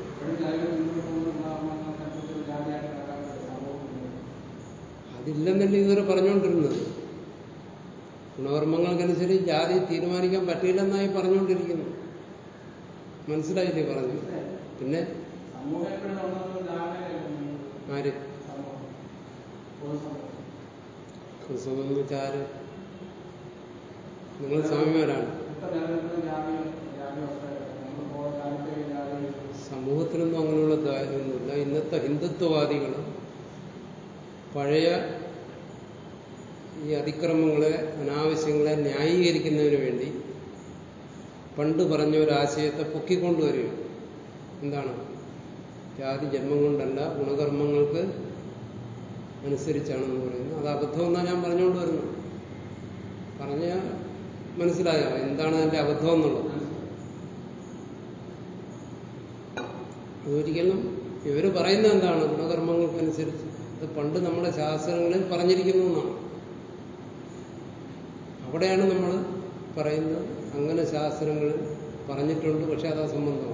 അതില്ലെന്നല്ലേ ഇതുവരെ പറഞ്ഞുകൊണ്ടിരുന്നത് ഗുണകർമ്മങ്ങൾക്കനുസരിച്ച് ജാതി തീരുമാനിക്കാൻ പറ്റില്ലെന്നായി പറഞ്ഞുകൊണ്ടിരിക്കുന്നു മനസ്സിലായില്ലേ പറഞ്ഞു പിന്നെ ആര് ക്രിസ്തുവെന്ന് വെച്ചാൽ ആര് നിങ്ങൾ സ്വാമിമാരാണ് സമൂഹത്തിലൊന്നും അങ്ങനെയുള്ള കാര്യമൊന്നുമില്ല ഇന്നത്തെ ഹിന്ദുത്വവാദികൾ പഴയ ഈ അതിക്രമങ്ങളെ അനാവശ്യങ്ങളെ ന്യായീകരിക്കുന്നതിന് വേണ്ടി പണ്ട് പറഞ്ഞ ഒരു ആശയത്തെ പൊക്കിക്കൊണ്ടുവരികയാണ് എന്താണ് ജാതി ജന്മം കൊണ്ടല്ല ഗുണകർമ്മങ്ങൾക്ക് അനുസരിച്ചാണെന്ന് പറയുന്നത് അത് അബദ്ധമെന്നാണ് ഞാൻ പറഞ്ഞുകൊണ്ട് വരുന്നത് പറഞ്ഞ മനസ്സിലായോ എന്താണ് അതിന്റെ അബദ്ധം എന്നുള്ളത് അതൊരിക്കലും ഇവർ പറയുന്ന എന്താണ് ഗുണകർമ്മങ്ങൾക്കനുസരിച്ച് അത് പണ്ട് നമ്മുടെ ശാസ്ത്രങ്ങളിൽ പറഞ്ഞിരിക്കുന്നു എന്നാണ് അവിടെയാണ് നമ്മൾ പറയുന്നത് അങ്ങനെ ശാസ്ത്രങ്ങളിൽ പറഞ്ഞിട്ടുണ്ട് പക്ഷെ അത് അസംബന്ധമാണ്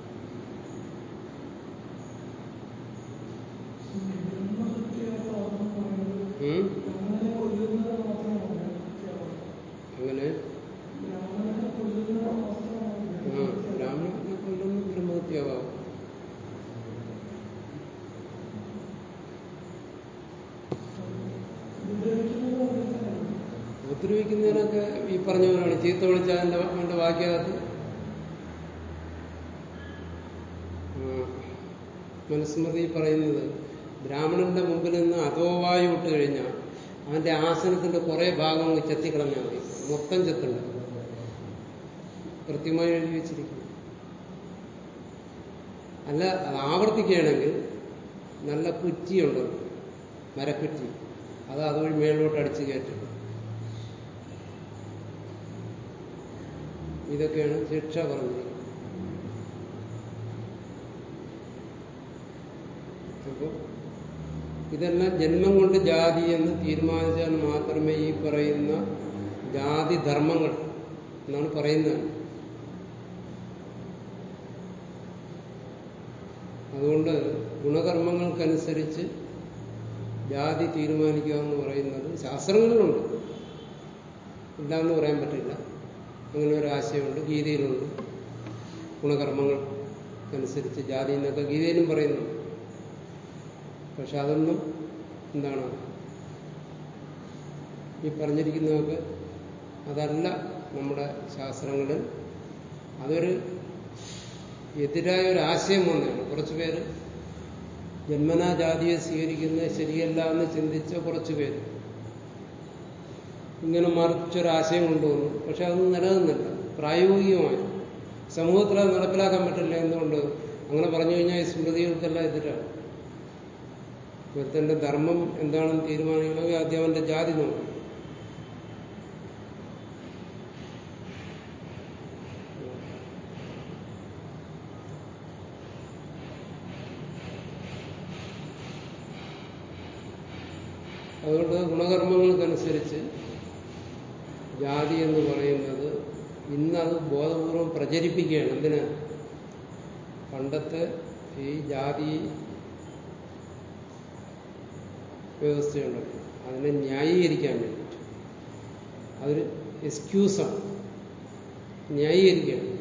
ഉം? അങ്ങനെ ആ ബ്രാഹ്മണനെ കൊണ്ടൊന്നും ബ്രഹ്മഹത്യാവാം ഉപദ്രവിക്കുന്നതിനൊക്കെ ഈ പറഞ്ഞ പോലെയാണ് ചീത്ത വിളിച്ച അതിന്റെ അവന്റെ വാക്യകത്ത് മനുസ്മൃതി പറയുന്നത് ബ്രാഹ്മണന്റെ മുമ്പിൽ നിന്ന് അധോവായു വിട്ട് കഴിഞ്ഞാൽ അവന്റെ ആസനത്തിന്റെ കുറെ ഭാഗങ്ങൾ ചെത്തിക്കളഞ്ഞാൽ മതി മൊത്തം ചെത്തണ്ട കൃത്യമായി എഴുതി വെച്ചിരിക്കുന്നു അല്ല അത് ആവർത്തിക്കുകയാണെങ്കിൽ നല്ല കുറ്റിയുണ്ട് മരക്കുറ്റി അത് അതുവഴി മേളിലോട്ട് അടിച്ചു കയറ്റും ഇതൊക്കെയാണ് ശിക്ഷ പറഞ്ഞിരിക്കുന്നത് അപ്പോൾ ഇതെല്ലാം ജന്മം കൊണ്ട് ജാതി എന്ന് തീരുമാനിച്ചാൽ മാത്രമേ ഈ പറയുന്ന ജാതി ധർമ്മങ്ങൾ എന്നാണ് പറയുന്നത് അതുകൊണ്ട് ഗുണകർമ്മങ്ങൾക്കനുസരിച്ച് ജാതി തീരുമാനിക്കുക എന്ന് പറയുന്നത് ശാസ്ത്രങ്ങളിലുണ്ട് ഇല്ല എന്ന് പറയാൻ പറ്റില്ല അങ്ങനെ ഒരു ആശയമുണ്ട് ഗീതയിലുണ്ട് ഗുണകർമ്മങ്ങൾക്കനുസരിച്ച് ജാതി എന്നൊക്കെ ഗീതയിലും പറയുന്നു പക്ഷെ അതൊന്നും എന്താണ് ഈ പറഞ്ഞിരിക്കുന്നതൊക്കെ അതല്ല നമ്മുടെ ശാസ്ത്രങ്ങളിൽ അതൊരു എതിരായ ഒരു ആശയം വന്നതാണ് കുറച്ചു പേര് ജന്മനാ ജാതിയെ സ്വീകരിക്കുന്നത് ശരിയല്ല എന്ന് ചിന്തിച്ച കുറച്ചു പേര് ഇങ്ങനെ മറിച്ചൊരാശയം കൊണ്ടുവന്നു പക്ഷെ അതൊന്നും നിലനിന്നില്ല പ്രായോഗികമായി സമൂഹത്തിൽ അത് നടപ്പിലാക്കാൻ പറ്റില്ല എന്തുകൊണ്ട് അങ്ങനെ പറഞ്ഞു കഴിഞ്ഞാൽ ഈ സ്മൃതികൾക്കെല്ലാം എതിരാണ് ഒരുത്തന്റെ ധർമ്മം എന്താണെന്ന് തീരുമാനിക്കണമെങ്കിൽ ആദ്യം അവന്റെ ജാതി നോക്കും അതുകൊണ്ട് ഗുണകർമ്മങ്ങൾക്കനുസരിച്ച് ജാതി എന്ന് പറയുന്നത് ഇന്നത് ബോധപൂർവം പ്രചരിപ്പിക്കുകയാണ് എന്തിന് പണ്ടത്തെ ഈ ജാതി വ്യവസ്ഥയുണ്ട് അതിനെ ന്യായീകരിക്കാൻ വേണ്ടിയിട്ട് അതൊരു എക്സ്ക്യൂസാണ് ന്യായീകരിക്കുകയാണ്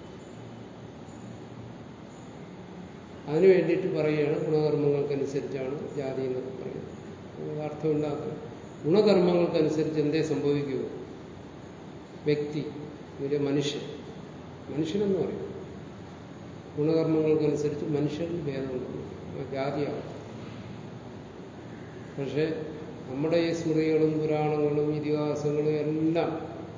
അതിനു വേണ്ടിയിട്ട് പറയുകയാണ് ഗുണകർമ്മങ്ങൾക്കനുസരിച്ചാണ് ജാതി എന്നൊക്കെ പറയുന്നത് അത് അർത്ഥമില്ലാത്ത ഗുണകർമ്മങ്ങൾക്കനുസരിച്ച് എന്തേ സംഭവിക്കൂ വ്യക്തി ഒരു മനുഷ്യൻ മനുഷ്യനെന്ന് പറയും ഗുണകർമ്മങ്ങൾക്കനുസരിച്ച് മനുഷ്യരിൽ ഭേദമുണ്ട് ജാതിയാവും പക്ഷെ നമ്മുടെ ഈ സ്മൃതികളും പുരാണങ്ങളും ഇതിഹാസങ്ങളും എല്ലാം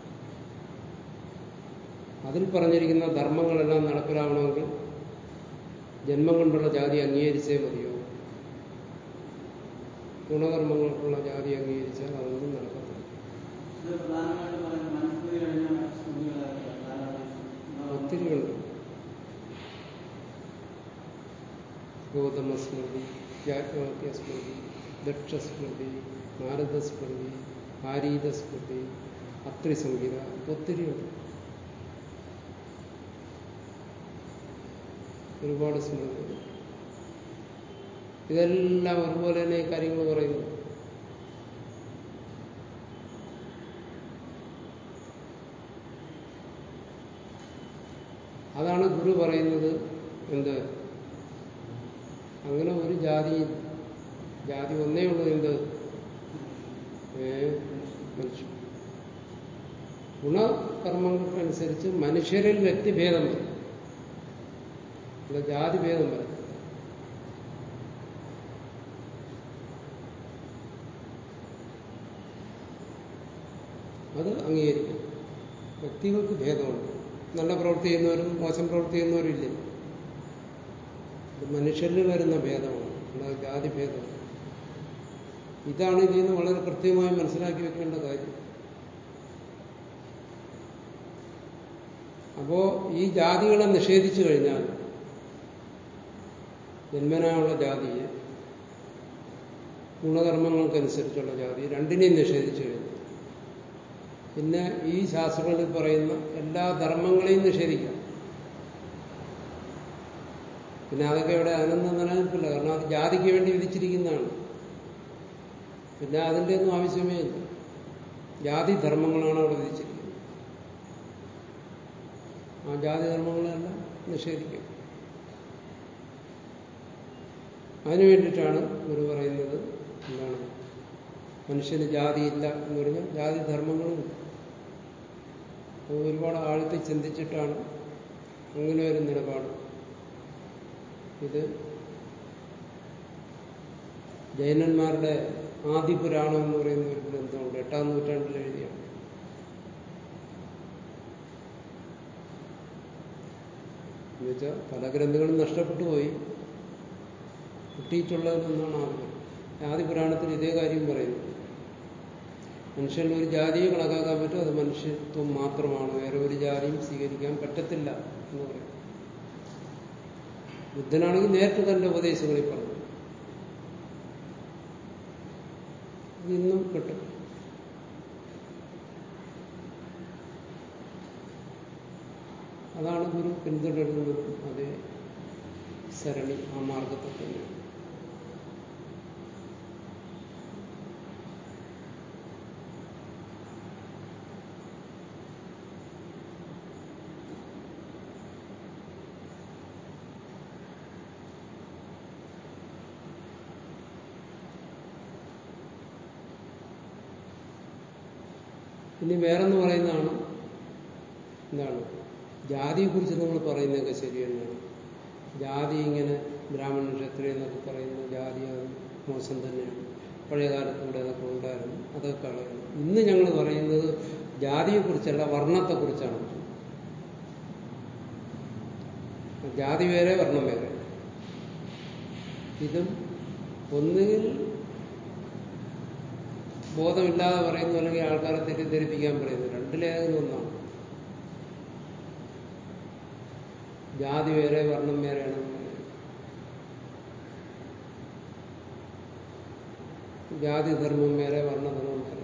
അതിൽ പറഞ്ഞിരിക്കുന്ന ധർമ്മങ്ങളെല്ലാം നടപ്പിലാവണമെങ്കിൽ ജന്മം കൊണ്ടുള്ള ജാതി അംഗീകരിച്ചേ മതിയോ ഗുണകർമ്മങ്ങൾക്കുള്ള ജാതി അംഗീകരിച്ചാൽ അതൊന്നും നടക്കത്തില്ല ഇത് പ്രധാനമായിട്ടും പറയുന്നത് മനുസ്മൃതി കഴിഞ്ഞ സ്മൃതികളാണ് ധാരാളം ഒത്തിരിയുണ്ട് ഗൗതമസ്മൃതി യാജ്ഞവൽക്യസ്മൃതി ദക്ഷസ്മൃതി നാരദസ്മൃതി ആരീതസ്മൃതി അത്രിസംഹിത ഒത്തിരിയുണ്ട് ഒരുപാട് സ്മൃതികൾ ഇതെല്ലാം ഒരുപോലെ തന്നെ ഈ കാര്യങ്ങൾ പറയുന്നു അതാണ് ഗുരു പറയുന്നത് എന്ത് അങ്ങനെ ഒരു ജാതി ജാതി ഒന്നേ ഉള്ളൂ എന്ത് ഏ മനുഷ്യൻ ഗുണകർമ്മങ്ങൾക്കനുസരിച്ച് മനുഷ്യരിൽ വ്യക്തിഭേദം വരും അല്ല ജാതിഭേദം വരും അത് അംഗീകരിക്കും വ്യക്തികൾക്ക് ഭേദമുണ്ട് നല്ല പ്രവൃത്തി ചെയ്യുന്നവരും മോശം പ്രവൃത്തി ചെയ്യുന്നവരും ഇല്ലേ ഇത് മനുഷ്യരിൽ വരുന്ന ഭേദമാണ് അല്ലാതെ ജാതി ഭേദമാണ് ഇതാണ് ഇതിൽ നിന്ന് വളരെ കൃത്യമായി മനസ്സിലാക്കി വെക്കേണ്ട കാര്യം അപ്പോ ഈ ജാതികളെ നിഷേധിച്ചു കഴിഞ്ഞാൽ ജന്മനായുള്ള ജാതിയെ ഗുണകർമ്മങ്ങൾക്കനുസരിച്ചുള്ള ജാതി രണ്ടിനെയും നിഷേധിച്ചു കഴിഞ്ഞു പിന്നെ ഈ ശാസ്ത്രങ്ങളിൽ പറയുന്ന എല്ലാ ധർമ്മങ്ങളെയും നിഷേധിക്കാം പിന്നെ അതൊക്കെ ഇവിടെ അതിനൊന്നും നിലനിൽപ്പില്ല കാരണം അത് ജാതിക്ക് വേണ്ടി വിധിച്ചിരിക്കുന്നതാണ് പിന്നെ അതിൻ്റെ ഒന്നും ആവശ്യമേ ഇല്ല ജാതി ധർമ്മങ്ങളാണ് അവിടെ വിധിച്ചിരിക്കുന്നത് ആ ജാതി ധർമ്മങ്ങളെല്ലാം നിഷേധിക്കും അതിനു വേണ്ടിയിട്ടാണ് ഗുരു പറയുന്നത് എന്താണ് മനുഷ്യന് ജാതിയില്ല എന്ന് പറഞ്ഞാൽ ജാതി ധർമ്മങ്ങളും അത് ഒരുപാട് ആഴത്തിൽ ചിന്തിച്ചിട്ടാണ് അങ്ങനെ ഒരു നിലപാട് ഇത് ജൈനന്മാരുടെ ആദിപുരാണം എന്ന് പറയുന്ന ഒരു ഗ്രന്ഥമുണ്ട് എട്ടാം നൂറ്റാണ്ടിൽ എഴുതിയാണ് എന്നുവെച്ചാൽ പല ഗ്രന്ഥങ്ങളും നഷ്ടപ്പെട്ടു പോയി കിട്ടിയിട്ടുള്ളതെന്നാണ് ആദ്യം ആദിപുരാണത്തിൽ ഇതേ കാര്യം പറയുന്നു മനുഷ്യന് ഒരു ജാതിയെ കണക്കാക്കാൻ പറ്റും അത് മനുഷ്യത്വം മാത്രമാണ് വേറെ ഒരു ജാതിയും സ്വീകരിക്കാൻ പറ്റത്തില്ല എന്ന് പറയും ബുദ്ധനാണെങ്കിൽ നേരിട്ട് തന്റെ ഉപദേശങ്ങളിൽ പറഞ്ഞു ഇന്നും കിട്ടും അതാണ് ഗുരു പിന്തുടരുന്നതും അതേ സരണി ആ മാർഗത്തെ തന്നെ ഇനി വേറെന്ന് പറയുന്നതാണ് എന്താണ് ജാതിയെക്കുറിച്ച് നമ്മൾ പറയുന്നതൊക്കെ ശരി തന്നെയാണ് ജാതി ഇങ്ങനെ ബ്രാഹ്മണൻ ക്ഷത്രിയ എന്നൊക്കെ പറയുന്ന ജാതി അത് മോശം തന്നെയാണ് പഴയ കാലത്തൂടെ അതൊക്കെ ഉണ്ടായിരുന്നു അതൊക്കെ കളയുന്നു ഇന്ന് ഞങ്ങൾ പറയുന്നത് ജാതിയെക്കുറിച്ചല്ല വർണ്ണത്തെക്കുറിച്ചാണ് ജാതി വേറെ വർണ്ണം വേറെ ഇതും ഒന്നുകിൽ ബോധമില്ലാതെ പറയുന്നു അല്ലെങ്കിൽ ആൾക്കാരെ തെറ്റിദ്ധരിപ്പിക്കാൻ പറയുന്നു രണ്ടിലേതെങ്കിലും ഒന്നാണ് ജാതി വേറെ വർണ്ണം വേറെയാണ് ജാതി ധർമ്മം വേറെ വർണ്ണധർമ്മം വേറെ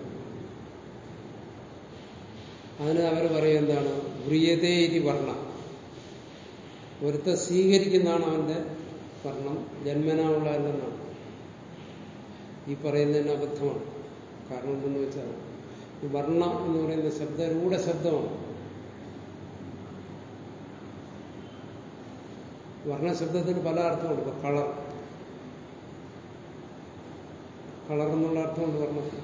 അതിന് അവർ പറയും എന്താണ് വ്രിയതേ ഇതി വർണ്ണ ഒരുത്ത സ്വീകരിക്കുന്നതാണ് അവന്റെ വർണ്ണം ജന്മനാ ഉള്ളതല്ലെന്നാണ് ഈ പറയുന്നതിന് അബദ്ധമാണ് കാരണം എന്തെന്ന് വെച്ചാൽ ഈ വർണ്ണ എന്ന് പറയുന്ന ശബ്ദം രൂഢശബ്ദമാണ് വർണ്ണശബ്ദത്തിന് പല അർത്ഥമുണ്ട് ഇപ്പൊ കളർ കളർ എന്നുള്ള അർത്ഥമുണ്ട് വർണ്ണത്തിന്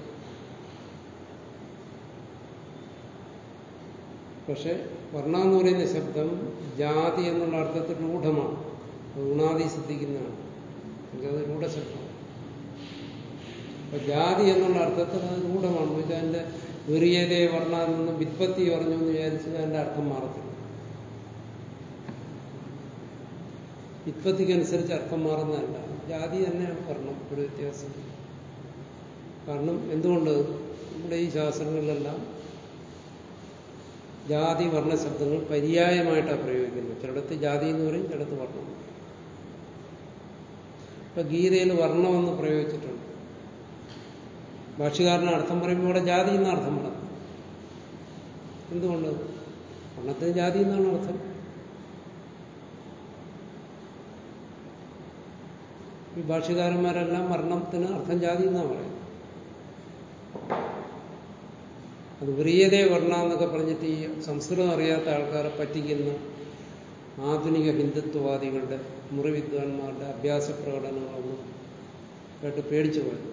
പക്ഷെ വർണ്ണ എന്ന് പറയുന്ന ശബ്ദം ജാതി എന്നുള്ള അർത്ഥത്തിൽ രൂഢമാണ് ഗുണാദി സിദ്ധിക്കുന്നതാണ് അത് രൂഢശബ്ദമാണ് അപ്പൊ ജാതി എന്നുള്ള അർത്ഥത്തിൽ അത് രൂഢമാണ് വെച്ചാൽ അതിന്റെ വെറിയതേ വർണ്ണ നിന്ന് വിത്പത്തി പറഞ്ഞു എന്ന് വിചാരിച്ചത് അതിന്റെ അർത്ഥം മാറത്തില്ല വിത്പത്തിക്കനുസരിച്ച് അർത്ഥം മാറുന്നതല്ല ജാതി തന്നെയാണ് വർണ്ണം ഒരു വ്യത്യാസം കാരണം എന്തുകൊണ്ട് നമ്മുടെ ഈ ശാസ്ത്രങ്ങളിലെല്ലാം ജാതി വർണ്ണ ശബ്ദങ്ങൾ പര്യായമായിട്ടാണ് പ്രയോഗിക്കുന്നത് ചിലടത്ത് ജാതി എന്ന് പറയും ചിലടത്ത് വർണ്ണം ഇപ്പൊ ഗീതയിൽ വർണ്ണമെന്ന് പ്രയോഗിച്ചിട്ടുണ്ട് ഭാഷകാരന് അർത്ഥം പറയുമ്പോൾ ഇവിടെ ജാതി എന്ന അർത്ഥം പറഞ്ഞു എന്തുകൊണ്ട് വർണ്ണത്തിന് ജാതി എന്നാണ് അർത്ഥം ഈ ഭാഷകാരന്മാരെല്ലാം വർണ്ണത്തിന് അർത്ഥം ജാതി എന്നാണ് പറയുന്നത് അത് വ്രിയതേ വർണ്ണ എന്നൊക്കെ പറഞ്ഞിട്ട് ഈ സംസ്കൃതം അറിയാത്ത ആൾക്കാരെ പറ്റിക്കുന്ന ആധുനിക ഹിന്ദുത്വവാദികളുടെ മുറിവിദ്വാൻമാരുടെ അഭ്യാസ പ്രകടനങ്ങളൊന്നും കേട്ട് പേടിച്ചു പോയത്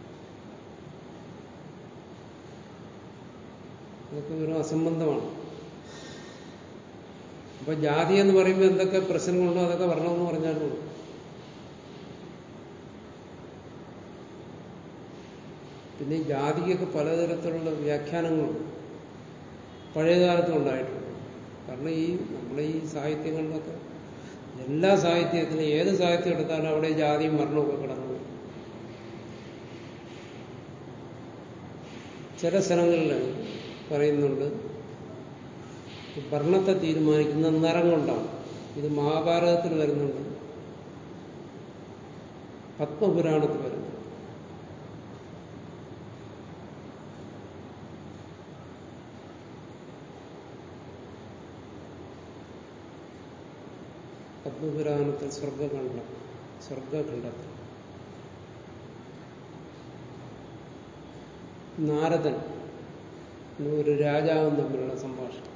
അതൊക്കെ ഒരു അസംബന്ധമാണ് അപ്പൊ ജാതി എന്ന് പറയുമ്പോൾ എന്തൊക്കെ പ്രശ്നങ്ങളുണ്ടോ അതൊക്കെ വരണമെന്ന് പറഞ്ഞാലും പിന്നെ ജാതിക്കൊക്കെ പലതരത്തിലുള്ള വ്യാഖ്യാനങ്ങളുണ്ട് പഴയകാലത്തും ഉണ്ടായിട്ടുണ്ട് കാരണം ഈ നമ്മുടെ ഈ സാഹിത്യങ്ങളിലൊക്കെ എല്ലാ സാഹിത്യത്തിനും ഏത് സാഹിത്യം എടുത്താലും അവിടെ ജാതിയും മരണമൊക്കെ കിടന്നു ചില സ്ഥലങ്ങളിൽ പറയുന്നുണ്ട് വർണ്ണത്തെ തീരുമാനിക്കുന്ന നിറം കൊണ്ടാണ് ഇത് മഹാഭാരതത്തിൽ വരുന്നുണ്ട് പത്മപുരാണത്തിൽ വരുന്നു പത്മപുരാണത്തിൽ സ്വർഗഖണ്ഡം സ്വർഗഖണ്ഡത്തിൽ നാരദൻ ഒരു രാജാവും തമ്മിലുള്ള സംഭാഷണം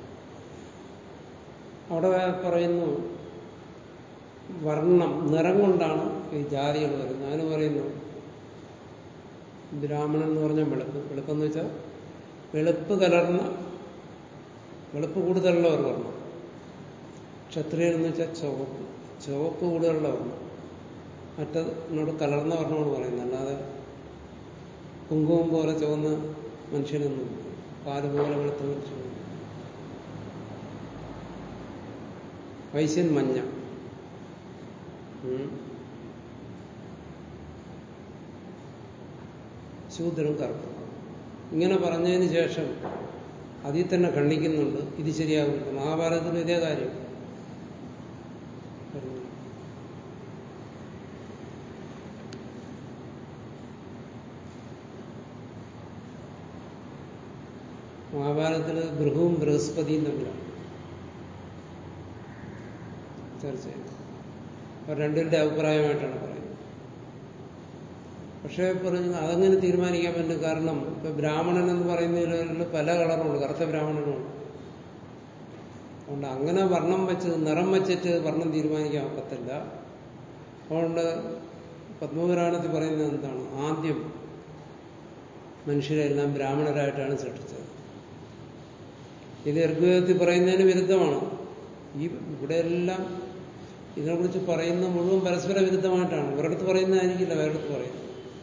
അവിടെ പറയുന്നു വർണ്ണം നിറം കൊണ്ടാണ് ഈ ജാതികൾ വരുന്നത് അതിന് പറയുന്നു ബ്രാഹ്മണൻ എന്ന് പറഞ്ഞാൽ വെളുപ്പ് വെളുപ്പെന്ന് വെച്ചാൽ വെളുപ്പ് കലർന്ന വെളുപ്പ് കൂടുതലുള്ള ഒരു വർണ്ണം ക്ഷത്രിയൻ എന്ന് വെച്ചാൽ ചുവപ്പ് ചുവപ്പ് കൂടുതലുള്ള വർണ്ണം മറ്റതിനോട് കലർന്ന വർണ്ണമാണ് പറയുന്നത് അല്ലാതെ കുങ്കുമം പോലെ ചുവന്ന മനുഷ്യനൊന്നും പാല് പോലെ വെളുത്ത മനുഷ്യനൊന്നും വൈശ്യൻ മഞ്ഞ ശൂദ്രൻ കറുപ്പ് ഇങ്ങനെ പറഞ്ഞതിന് ശേഷം അതിൽ തന്നെ ഖണ്ഡിക്കുന്നുണ്ട് ഇത് ശരിയാകില്ല മഹാഭാരതത്തിൽ ഇതേ കാര്യം മഹാഭാരതത്തിൽ ഗൃഹവും ബൃഹസ്പതിയും തമ്മിലാണ് ചർച്ച ചെയ്യുന്നത് അവർ രണ്ടിന്റെ അഭിപ്രായമായിട്ടാണ് പറയുന്നത് പക്ഷേ പറഞ്ഞു അതങ്ങനെ തീരുമാനിക്കാൻ പറ്റും കാരണം ഇപ്പൊ ബ്രാഹ്മണൻ എന്ന് പറയുന്നതിൽ പല കളറുണ്ട് കറുത്ത ബ്രാഹ്മണനുണ്ട് അതുകൊണ്ട് അങ്ങനെ വർണ്ണം വെച്ച് നിറം വെച്ചിട്ട് വർണ്ണം തീരുമാനിക്കാൻ ഒക്കത്തില്ല അതുകൊണ്ട് പത്മപുരാണത്തിൽ പറയുന്നത് എന്താണ് ആദ്യം മനുഷ്യരെല്ലാം ബ്രാഹ്മണരായിട്ടാണ് സൃഷ്ടിച്ചത് ഇത് ഋഗ്വേദത്തിൽ പറയുന്നതിന് വിരുദ്ധമാണ് ഈ ഇവിടെയെല്ലാം ഇതിനെക്കുറിച്ച് പറയുന്ന മുഴുവൻ പരസ്പര വിരുദ്ധമായിട്ടാണ് ഒരിടത്ത് പറയുന്നതായിരിക്കില്ല വേറെടുത്ത് പറയുന്നത്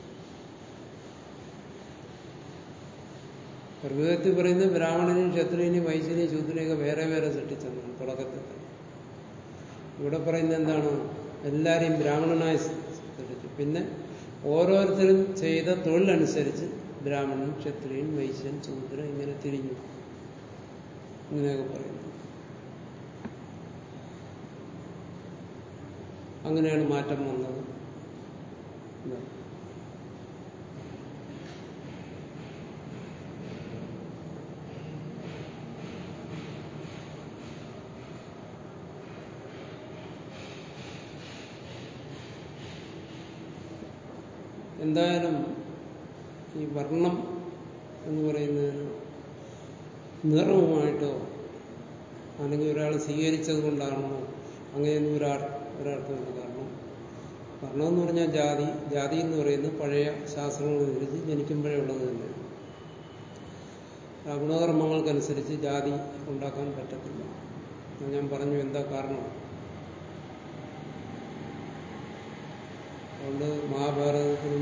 ഋഗ്വേദത്തിൽ പറയുന്നത് ബ്രാഹ്മണനെയും ക്ഷത്രിയനെയും വൈശ്യനെയും ശൂദ്രനെയൊക്കെ വേറെ വേറെ സൃഷ്ടിച്ചെന്നാണ് തുടക്കത്തിൽ ഇവിടെ പറയുന്നത് എന്താണ് എല്ലാരെയും ബ്രാഹ്മണനായി സൃഷ്ടിച്ചു പിന്നെ ഓരോരുത്തരും ചെയ്ത തൊഴിലനുസരിച്ച് ബ്രാഹ്മണൻ ക്ഷത്രിയൻ വൈശ്യൻ ശൂദ്രൻ ഇങ്ങനെ തിരിഞ്ഞു ഇങ്ങനെയൊക്കെ പറയുന്നു അങ്ങനെയാണ് മാറ്റം വന്നത് എന്തായാലും ഈ വർണ്ണം എന്ന് പറയുന്നത് നിറവുമായിട്ടോ അല്ലെങ്കിൽ ഒരാൾ സ്വീകരിച്ചത് കൊണ്ടാണോ അങ്ങനെയൊന്നും ഒരാൾ ഒരാൾക്കുമില്ല കാരണം വർണ്ണം എന്ന് പറഞ്ഞാൽ ജാതി ജാതി എന്ന് പറയുന്നത് പഴയ ശാസ്ത്രങ്ങളനുസരിച്ച് ജനിക്കുമ്പോഴേ ഉള്ളത് തന്നെ ആ ഗുണകർമ്മങ്ങൾക്കനുസരിച്ച് ജാതി ഉണ്ടാക്കാൻ പറ്റത്തില്ല ഞാൻ പറഞ്ഞു എന്താ കാരണം അതുകൊണ്ട് മഹാഭാരതത്തിനും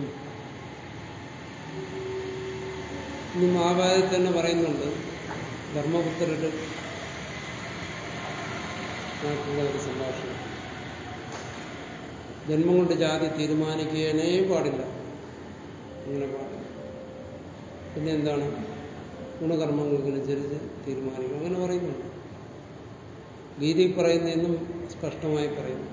ഇനി മഹാഭാരതത്തിൽ തന്നെ പറയുന്നുണ്ട് ധർമ്മപുത്രരുടെ ആയിട്ടുള്ള ഒരു സംഭാഷണം ജന്മം കൊണ്ട് ജാതി തീരുമാനിക്കാനേ പാടില്ല അങ്ങനെ പാടില്ല പിന്നെ എന്താണ് ഗുണകർമ്മങ്ങൾക്കനുസരിച്ച് തീരുമാനിക്കും അങ്ങനെ പറയുന്നുണ്ട് ഗീതയിൽ പറയുന്നതെന്നും സ്പഷ്ടമായി പറയുന്നു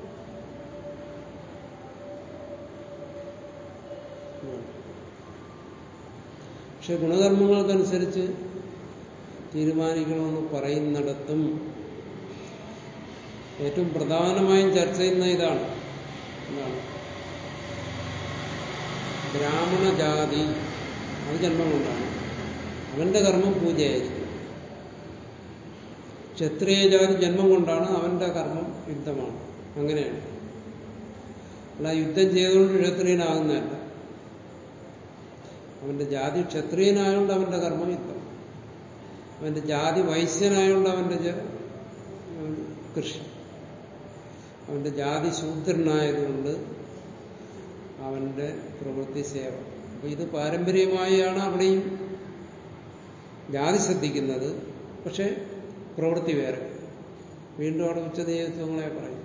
പക്ഷെ ഗുണകർമ്മങ്ങൾക്കനുസരിച്ച് തീരുമാനിക്കണമെന്ന് പറയുന്നിടത്തും ഏറ്റവും പ്രധാനമായും ചർച്ച ചെയ്യുന്ന ഇതാണ് എന്താണ് ബ്രാഹ്മണ ജാതി അത് ജന്മം കൊണ്ടാണ് അവന്റെ കർമ്മം പൂജയായിരിക്കും ക്ഷത്രിയ ജാതി ജന്മം കൊണ്ടാണ് അവന്റെ കർമ്മം യുദ്ധമാണ് അങ്ങനെയാണ് അല്ല യുദ്ധം ചെയ്തുകൊണ്ട് ക്ഷത്രിയനാകുന്നതല്ല അവന്റെ ജാതി ക്ഷത്രിയനായതുകൊണ്ട് അവന്റെ കർമ്മം യുദ്ധം അവന്റെ ജാതി വൈശ്യനായതുകൊണ്ട് അവന്റെ കൃഷി അവന്റെ ജാതി ശൂദ്രനായതുകൊണ്ട് അവന്റെ പ്രവൃത്തി സേവ അപ്പൊ ഇത് പാരമ്പര്യമായാണ് അവിടെയും ജാതി ശ്രദ്ധിക്കുന്നത് പക്ഷെ പ്രവൃത്തി വേറെ വീണ്ടും അവിടെ ഉച്ചനീചത്വങ്ങളെ പറയും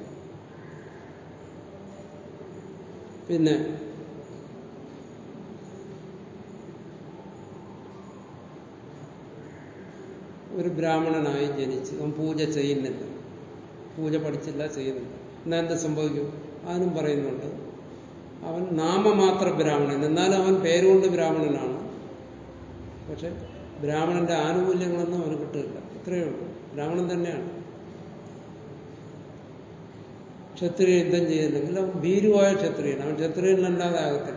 പിന്നെ ഒരു ബ്രാഹ്മണനായി ജനിച്ച് അവൻ പൂജ ചെയ്യുന്നില്ല പൂജ പഠിച്ചില്ല ചെയ്യുന്നില്ല എന്നാൽ എന്ത് സംഭവിക്കും അതിനും പറയുന്നുണ്ട് അവൻ നാമമാത്ര ബ്രാഹ്മണൻ എന്നാൽ അവൻ പേരുകൊണ്ട് ബ്രാഹ്മണനാണ് പക്ഷെ ബ്രാഹ്മണന്റെ ആനുകൂല്യങ്ങളൊന്നും അവന് കിട്ടില്ല ഇത്രയേ ഉള്ളൂ ബ്രാഹ്മണൻ തന്നെയാണ് ക്ഷത്രിയ യുദ്ധം ചെയ്യുന്നെങ്കിൽ അവൻ ഭീരുവായ ക്ഷത്രിയൻ അവൻ ക്ഷത്രിയനല്ലാതെ ആകത്തില്ല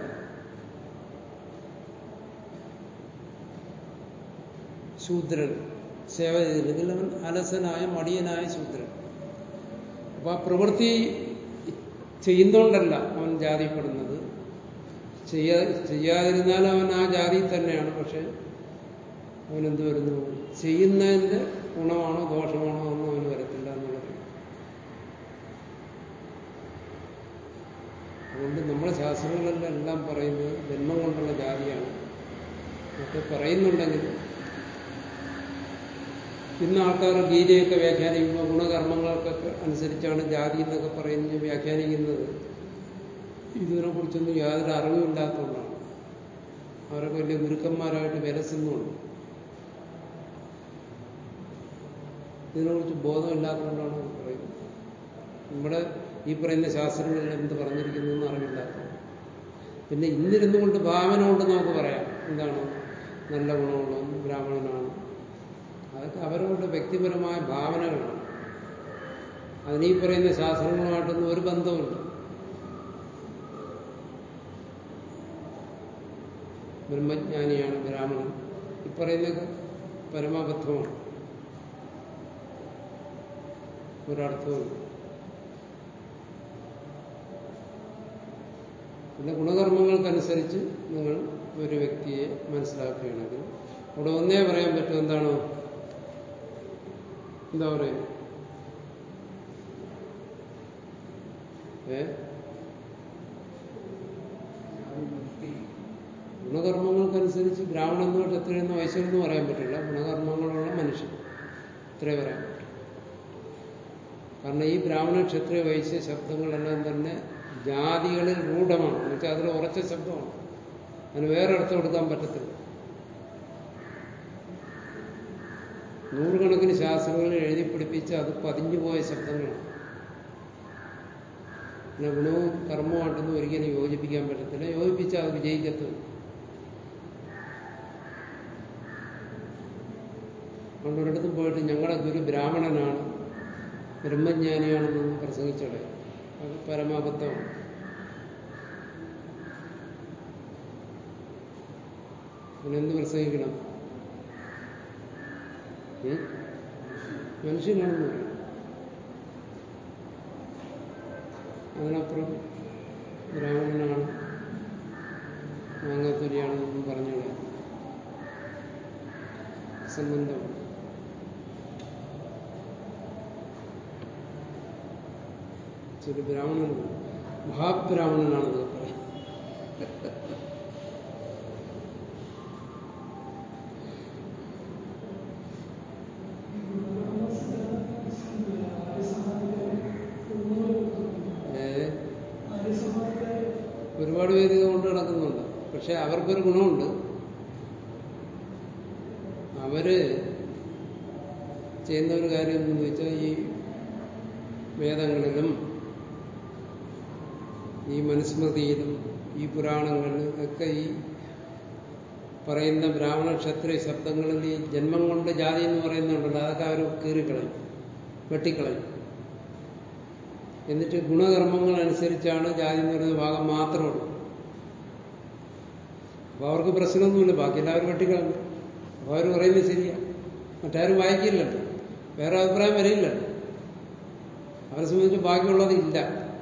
ശൂദ്രൻ സേവ ചെയ്തില്ലെങ്കിൽ അവൻ അലസനായ മടിയനായ ശൂദ്രൻ അപ്പൊ ആ പ്രവൃത്തി ചെയ്യുന്നോണ്ടല്ല അവൻ ജാതിപ്പെടുന്നത് ചെയ്യാ ചെയ്യാതിരുന്നാൽ അവൻ ആ ജാതി തന്നെയാണ് പക്ഷെ അവനെന്ത് വരുന്നു ചെയ്യുന്നതിന്റെ ഗുണമാണോ ദോഷമാണോ ഒന്നും അവന് വരത്തില്ല എന്നുള്ളത് അതുകൊണ്ട് നമ്മുടെ ശാസ്ത്രങ്ങളിലെല്ലാം എല്ലാം പറയുന്നത് ജന്മം കൊണ്ടുള്ള ജാതിയാണ് ഒക്കെ പറയുന്നുണ്ടെങ്കിൽ ഇന്ന് ആൾക്കാർ ഗീതയൊക്കെ വ്യാഖ്യാനിക്കുമ്പോൾ ഗുണകർമ്മങ്ങൾക്കൊക്കെ അനുസരിച്ചാണ് ജാതി എന്നൊക്കെ പറയുന്നത് വ്യാഖ്യാനിക്കുന്നത് ഇതിനെക്കുറിച്ചൊന്നും യാതൊരു അറിവുമില്ലാത്തതുകൊണ്ടാണ് അവരൊക്കെ വലിയ ഗുരുക്കന്മാരായിട്ട് വിലസുന്നുണ്ട് ഇതിനെക്കുറിച്ച് ബോധമില്ലാത്തതുകൊണ്ടാണ് അത് പറയുന്നത് നമ്മുടെ ഈ പറയുന്ന ശാസ്ത്രങ്ങളിൽ എന്ത് പറഞ്ഞിരിക്കുന്നു എന്ന് അറിവില്ലാത്തത് പിന്നെ ഇന്നിരുന്നു കൊണ്ട് ഭാവന കൊണ്ട് നമുക്ക് പറയാം എന്താണ് നല്ല ഗുണമുള്ളവൻ ബ്രാഹ്മണനാണ് അതൊക്കെ അവരവരുടെ വ്യക്തിപരമായ ഭാവനകളാണ് അതിനീ പറയുന്ന ശാസ്ത്രങ്ങളുമായിട്ടൊന്നും ഒരു ബന്ധവുമില്ല ബ്രഹ്മജ്ഞാനിയാണ് ബ്രാഹ്മണൻ ഈ പറയുന്നതൊക്കെ പരമാബദ്ധമാണ് ഒരർത്ഥവുമില്ല പിന്നെ ഗുണകർമ്മങ്ങൾക്കനുസരിച്ച് നിങ്ങൾ ഒരു വ്യക്തിയെ മനസ്സിലാക്കുകയാണെങ്കിൽ അവിടെ ഒന്നേ പറയാൻ പറ്റും എന്താണ് എന്താ പറയുക ഏ ഗുണകർമ്മങ്ങൾക്കനുസരിച്ച് ബ്രാഹ്മണെന്നോ ക്ഷത്രിയെന്നോ വൈശ്യനെന്നോ പറയാൻ പറ്റില്ല ഗുണകർമ്മങ്ങളുള്ള മനുഷ്യൻ ഇത്രേ പറയാൻ പറ്റും കാരണം ഈ ബ്രാഹ്മണ ക്ഷത്രിയ വൈശ്യ ശബ്ദങ്ങളെല്ലാം തന്നെ ജാതികളിൽ രൂഢമാണ് എന്നുവെച്ചാൽ അതിൽ ഉറച്ച ശബ്ദമാണ് അതിന് വേറെ അർത്ഥം കൊടുക്കാൻ പറ്റത്തില്ല നൂറുകണക്കിന് ശാസ്ത്രങ്ങളിൽ എഴുതി പിടിപ്പിച്ച് അത് പതിഞ്ഞുപോയ ശബ്ദങ്ങളാണ് പിന്നെ ഗുണവും കർമ്മമായിട്ടൊന്നും ഒരിക്കലും യോജിപ്പിക്കാൻ പറ്റത്തില്ല യോജിപ്പിച്ചാൽ അത് വിജയിക്കത്തില്ല അതുകൊണ്ട് ഒരിടത്തും പോയിട്ട് ഞങ്ങളുടെ ഗുരു ബ്രാഹ്മണനാണ് ബ്രഹ്മജ്ഞാനിയാണെന്നൊന്നും പ്രസംഗിച്ചോടെ അത് പരമാബദ്ധമാണ് അതിനെന്ത് പ്രസംഗിക്കണം ഉം? മനുഷ്യനാണെന്ന് പറയും അതിനപ്പുറം ബ്രാഹ്മണനാണ് മാങ്ങാത്തൊലിയാണെന്നൊന്നും പറഞ്ഞോളെ സംബന്ധമാണ് ശരി ബ്രാഹ്മണൻ മഹാബ്രാഹ്മണനാണെന്ന് പറയും ഏ ഒരുപാട് പേര് ഇത് കൊണ്ട് നടക്കുന്നുണ്ട് പക്ഷെ അവർക്കൊരു ഗുണമുണ്ട് അവര് ചെയ്യുന്ന ഒരു കാര്യം എന്ന് വെച്ചാൽ ഈ വേദങ്ങളിലും ഈ മനുസ്മൃതിയിലും ഈ പുരാണങ്ങളിലും ഒക്കെ ഈ പറയുന്ന ബ്രാഹ്മണ ക്ഷത്രിയ ശബ്ദങ്ങളിൽ ഈ ജന്മം കൊണ്ട് ജാതി എന്ന് പറയുന്നുണ്ടല്ലോ അതൊക്കെ അവർ കീറിക്കളയും വെട്ടിക്കളയും എന്നിട്ട് ഗുണകർമ്മങ്ങൾ അനുസരിച്ചാണ് ജാതി എന്ന് പറയുന്ന ഭാഗം മാത്രമുള്ളൂ അപ്പൊ അവർക്ക് പ്രശ്നമൊന്നുമില്ല ബാക്കി എല്ലാവരും വെട്ടിക്കളഞ്ഞു അപ്പൊ അവർ പറയുന്നത് ശരിയാ മറ്റാരും വായിക്കില്ലല്ലോ വേറെ അഭിപ്രായം വരില്ലല്ലോ അവരെ സംബന്ധിച്ച് ബാക്കിയുള്ളത് ഇല്ല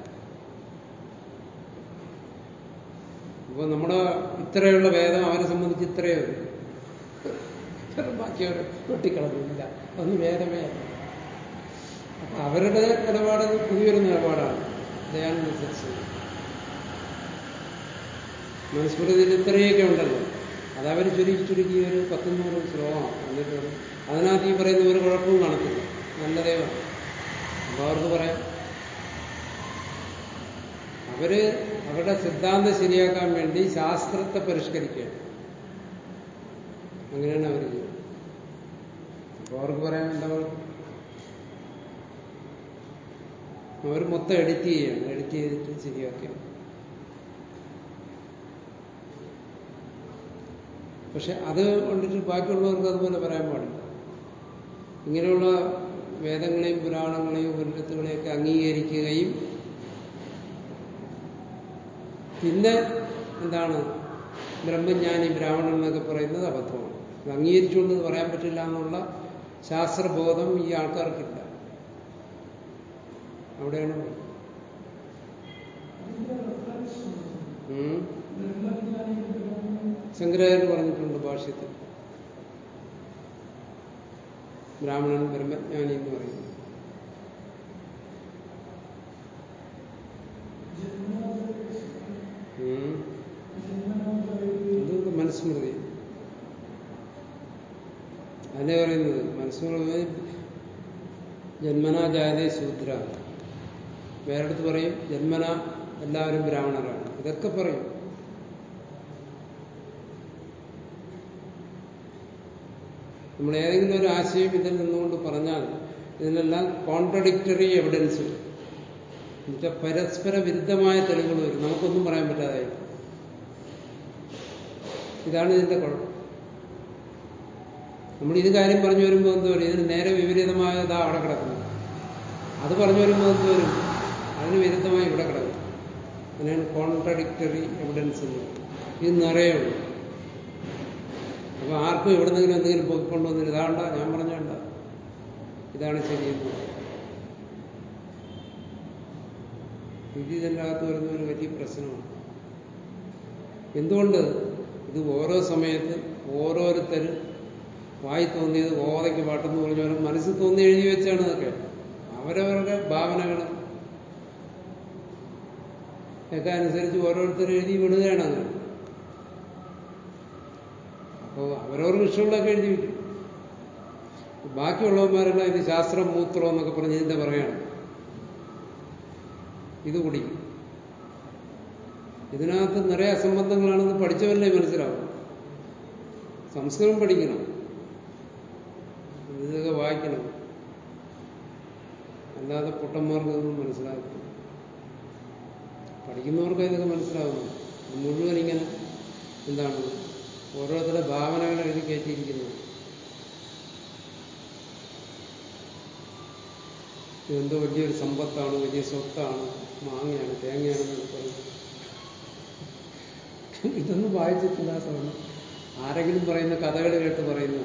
അപ്പൊ നമ്മുടെ ഇത്രയുള്ള വേദം അവരെ സംബന്ധിച്ച് ഇത്രയേ ഉള്ളൂ ബാക്കി അവർ വെട്ടിക്കളഞ്ഞില്ല അതൊന്നും വേദമേ അല്ല അപ്പൊ അവരുടെ നിലപാട് പുതിയൊരു നിലപാടാണ് ദയാനന്ദ സരസ്വതി മനുസ്മൃതിയിൽ ഇത്രയൊക്കെ ഉണ്ടല്ലോ അതവർ ചുരുക്കി ചുരുക്കി ഒരു പത്തുനൂറ് ശ്ലോകമാണ് എന്നിട്ട് അതിനകത്ത് ഈ പറയുന്ന ഒരു കുഴപ്പവും കാണത്തില്ല നല്ലതേ വേണം അപ്പൊ അവർക്ക് പറയാം അവര് അവരുടെ സിദ്ധാന്തം ശരിയാക്കാൻ വേണ്ടി ശാസ്ത്രത്തെ പരിഷ്കരിക്കുകയാണ് അങ്ങനെയാണ് അവർ ചെയ്യുന്നത് അപ്പൊ അവർക്ക് പറയാൻ എന്താ കുഴപ്പം? അവർ മൊത്തം എഡിറ്റ് ചെയ്യാണ് എഡിറ്റ് ചെയ്തിട്ട് ശരിയാക്കിയാണ് പക്ഷെ അത് കൊണ്ടിട്ട് ബാക്കിയുള്ളവർക്ക് അതുപോലെ പറയാൻ പാടില്ല ഇങ്ങനെയുള്ള വേദങ്ങളെയും പുരാണങ്ങളെയും ഉപനിഷത്തുകളെയൊക്കെ അംഗീകരിക്കുകയും പിന്നെ എന്താണ് ബ്രഹ്മജ്ഞാനി ബ്രാഹ്മണൻ എന്നൊക്കെ പറയുന്നത് അബദ്ധമാണ് ഇത് അംഗീകരിച്ചുകൊണ്ട് ഇത് പറയാൻ പറ്റില്ല എന്നുള്ള ശാസ്ത്രബോധം ഈ ആൾക്കാർക്കില്ല അവിടെയാണ് പ്രശ്നം. ഉം. ശങ്കരാചാര്യ പറഞ്ഞിട്ടുണ്ട് ഭാഷ്യത്തിൽ ബ്രാഹ്മണൻ ബ്രഹ്മജ്ഞാനി എന്ന് പറയുന്നു ഉം. അത് മനുസ്മൃതി അതിനെ പറയുന്നത് മനുസ്മൃതി ജന്മനാ ജാതേ ശൂദ്ര വേറെടുത്ത് പറയും ജന്മന എല്ലാവരും ബ്രാഹ്മണരാണ് ഇതൊക്കെ പറയും നമ്മൾ ഏതെങ്കിലും ഒരു ആശയം ഇതിൽ നിന്നുകൊണ്ട് പറഞ്ഞാൽ ഇതിനെല്ലാം കോൺട്രഡിക്ടറി എവിഡൻസ് എന്നുവെച്ചാൽ പരസ്പര വിരുദ്ധമായ തെളിവുകൾ വരും നമുക്കൊന്നും പറയാൻ പറ്റാതായി ഇതാണ് ഇതിന്റെ കുഴപ്പം നമ്മൾ ഇത് കാര്യം പറഞ്ഞു വരുമ്പോൾ എന്ത് വരും ഇതിന് നേരെ വിപരീതമായതാ അവിടെ കിടക്കുന്നു അത് പറഞ്ഞു വരുമ്പോൾ എന്ത് വരും അതിന് വിരുദ്ധമായി ഇവിടെ കിടക്കും അതിനാണ് കോൺട്രഡിക്ടറി എവിഡൻസ് എന്ന് പറയുന്നത് ഇത് നിറയെ ഉള്ളൂ അപ്പൊ ആർക്കും എവിടെ നിന്നെങ്കിലും എന്തെങ്കിലും പൊക്കിക്കൊണ്ട് വന്നിട്ട് ഇതാണ്ട ഞാൻ പറഞ്ഞണ്ട ഇതാണ് ശരിയെന്ന് പറയും. ഇത് ഇതിൻ്റെ അകത്ത് വരുന്ന ഒരു വലിയ പ്രശ്നമാണ് എന്തുകൊണ്ട് ഇത് ഓരോ സമയത്ത് ഓരോരുത്തരും വായി തോന്നിയത് ഓതയ്ക്ക് പാട്ടെന്ന് പറഞ്ഞവരും മനസ്സിൽ തോന്നി എഴുതി വെച്ചാണ് ഇതൊക്കെ അവരവരുടെ ഭാവനകൾ ഒക്കെ അനുസരിച്ച് ഓരോരുത്തർ എഴുതി വിടുകയാണ് അങ്ങനെ അപ്പോൾ അവരവർക്ക് ഇഷ്ടമുള്ളതൊക്കെ എഴുതി വയ്ക്കും ബാക്കിയുള്ളവന്മാരെല്ലാം ഇത് ശാസ്ത്രം മൂത്രം എന്നൊക്കെ പറഞ്ഞ് ഇതിന്റെ പറയാണ് ഇത് കുടിക്കും ഇതിനകത്ത് നിറയെ അസംബന്ധങ്ങളാണെന്ന് പഠിച്ചവരല്ലേ മനസ്സിലാവും സംസ്കൃതം പഠിക്കണം ഇതൊക്കെ വായിക്കണം അല്ലാതെ പൊട്ടന്മാർക്ക് ഇതൊന്നും മനസ്സിലാക്കും പഠിക്കുന്നവർക്ക് ഇതൊക്കെ മനസ്സിലാവുന്നു ഇത് മുഴുവൻ ഇങ്ങനെ എന്താണ് ഓരോരുത്തരുടെ ഭാവനകൾ എഴുതി കയറ്റിയിരിക്കുന്നു ഇതെന്തോ വലിയൊരു സമ്പത്താണ് വലിയ സ്വത്താണ് മാങ്ങയാണ് തേങ്ങയാണെന്നൊക്കെ പറയും ഇതൊന്നും വായിച്ചിട്ടില്ലാത്തതാണ് ആരെങ്കിലും പറയുന്ന കഥകൾ കേട്ട് പറയുന്നു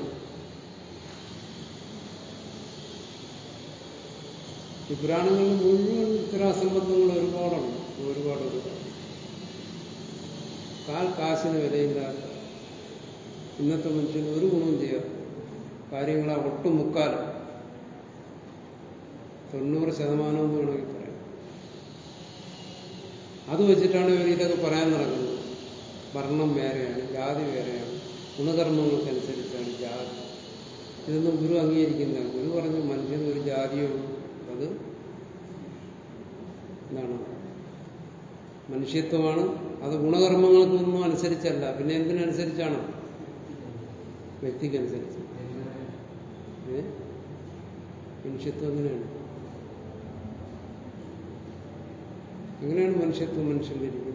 ഈ പുരാണങ്ങളിൽ മുഴുവൻ ഇത്തരം അസംബന്ധങ്ങൾ ഒരുപാടുണ്ട് ഒരുപാട് ഒരുപാട് കാൽ കാശിന് വിലയില്ലാത്ത ഇന്നത്തെ മനുഷ്യന് ഒരു ഗുണവും ചെയ്യാം കാര്യങ്ങളെ ഒട്ടും മുക്കാലം തൊണ്ണൂറ് ശതമാനം എന്ന് വേണമെങ്കിൽ പറയാം അത് വെച്ചിട്ടാണ് ഇവർ ഇതൊക്കെ പറയാൻ നടക്കുന്നത് വർണ്ണം വേറെയാണ് ജാതി വേറെയാണ് ഗുണകർമ്മങ്ങൾക്കനുസരിച്ചാണ് ജാതി ഇതൊന്നും ഗുരു അംഗീകരിക്കുന്ന ഗുരു പറഞ്ഞു മനുഷ്യന് ഒരു ജാതിയേ ഉള്ളൂ അത് എന്താണ് മനുഷ്യത്വമാണ് അത് ഗുണകർമ്മങ്ങൾക്കൊന്നും അനുസരിച്ചല്ല പിന്നെ എന്തിനനുസരിച്ചാണ് വ്യക്തിക്കനുസരിച്ച് ഏ മനുഷ്യത്വം എങ്ങനെയാണ് എങ്ങനെയാണ് മനുഷ്യത്വം മനുഷ്യനിലിരിക്കുന്നത്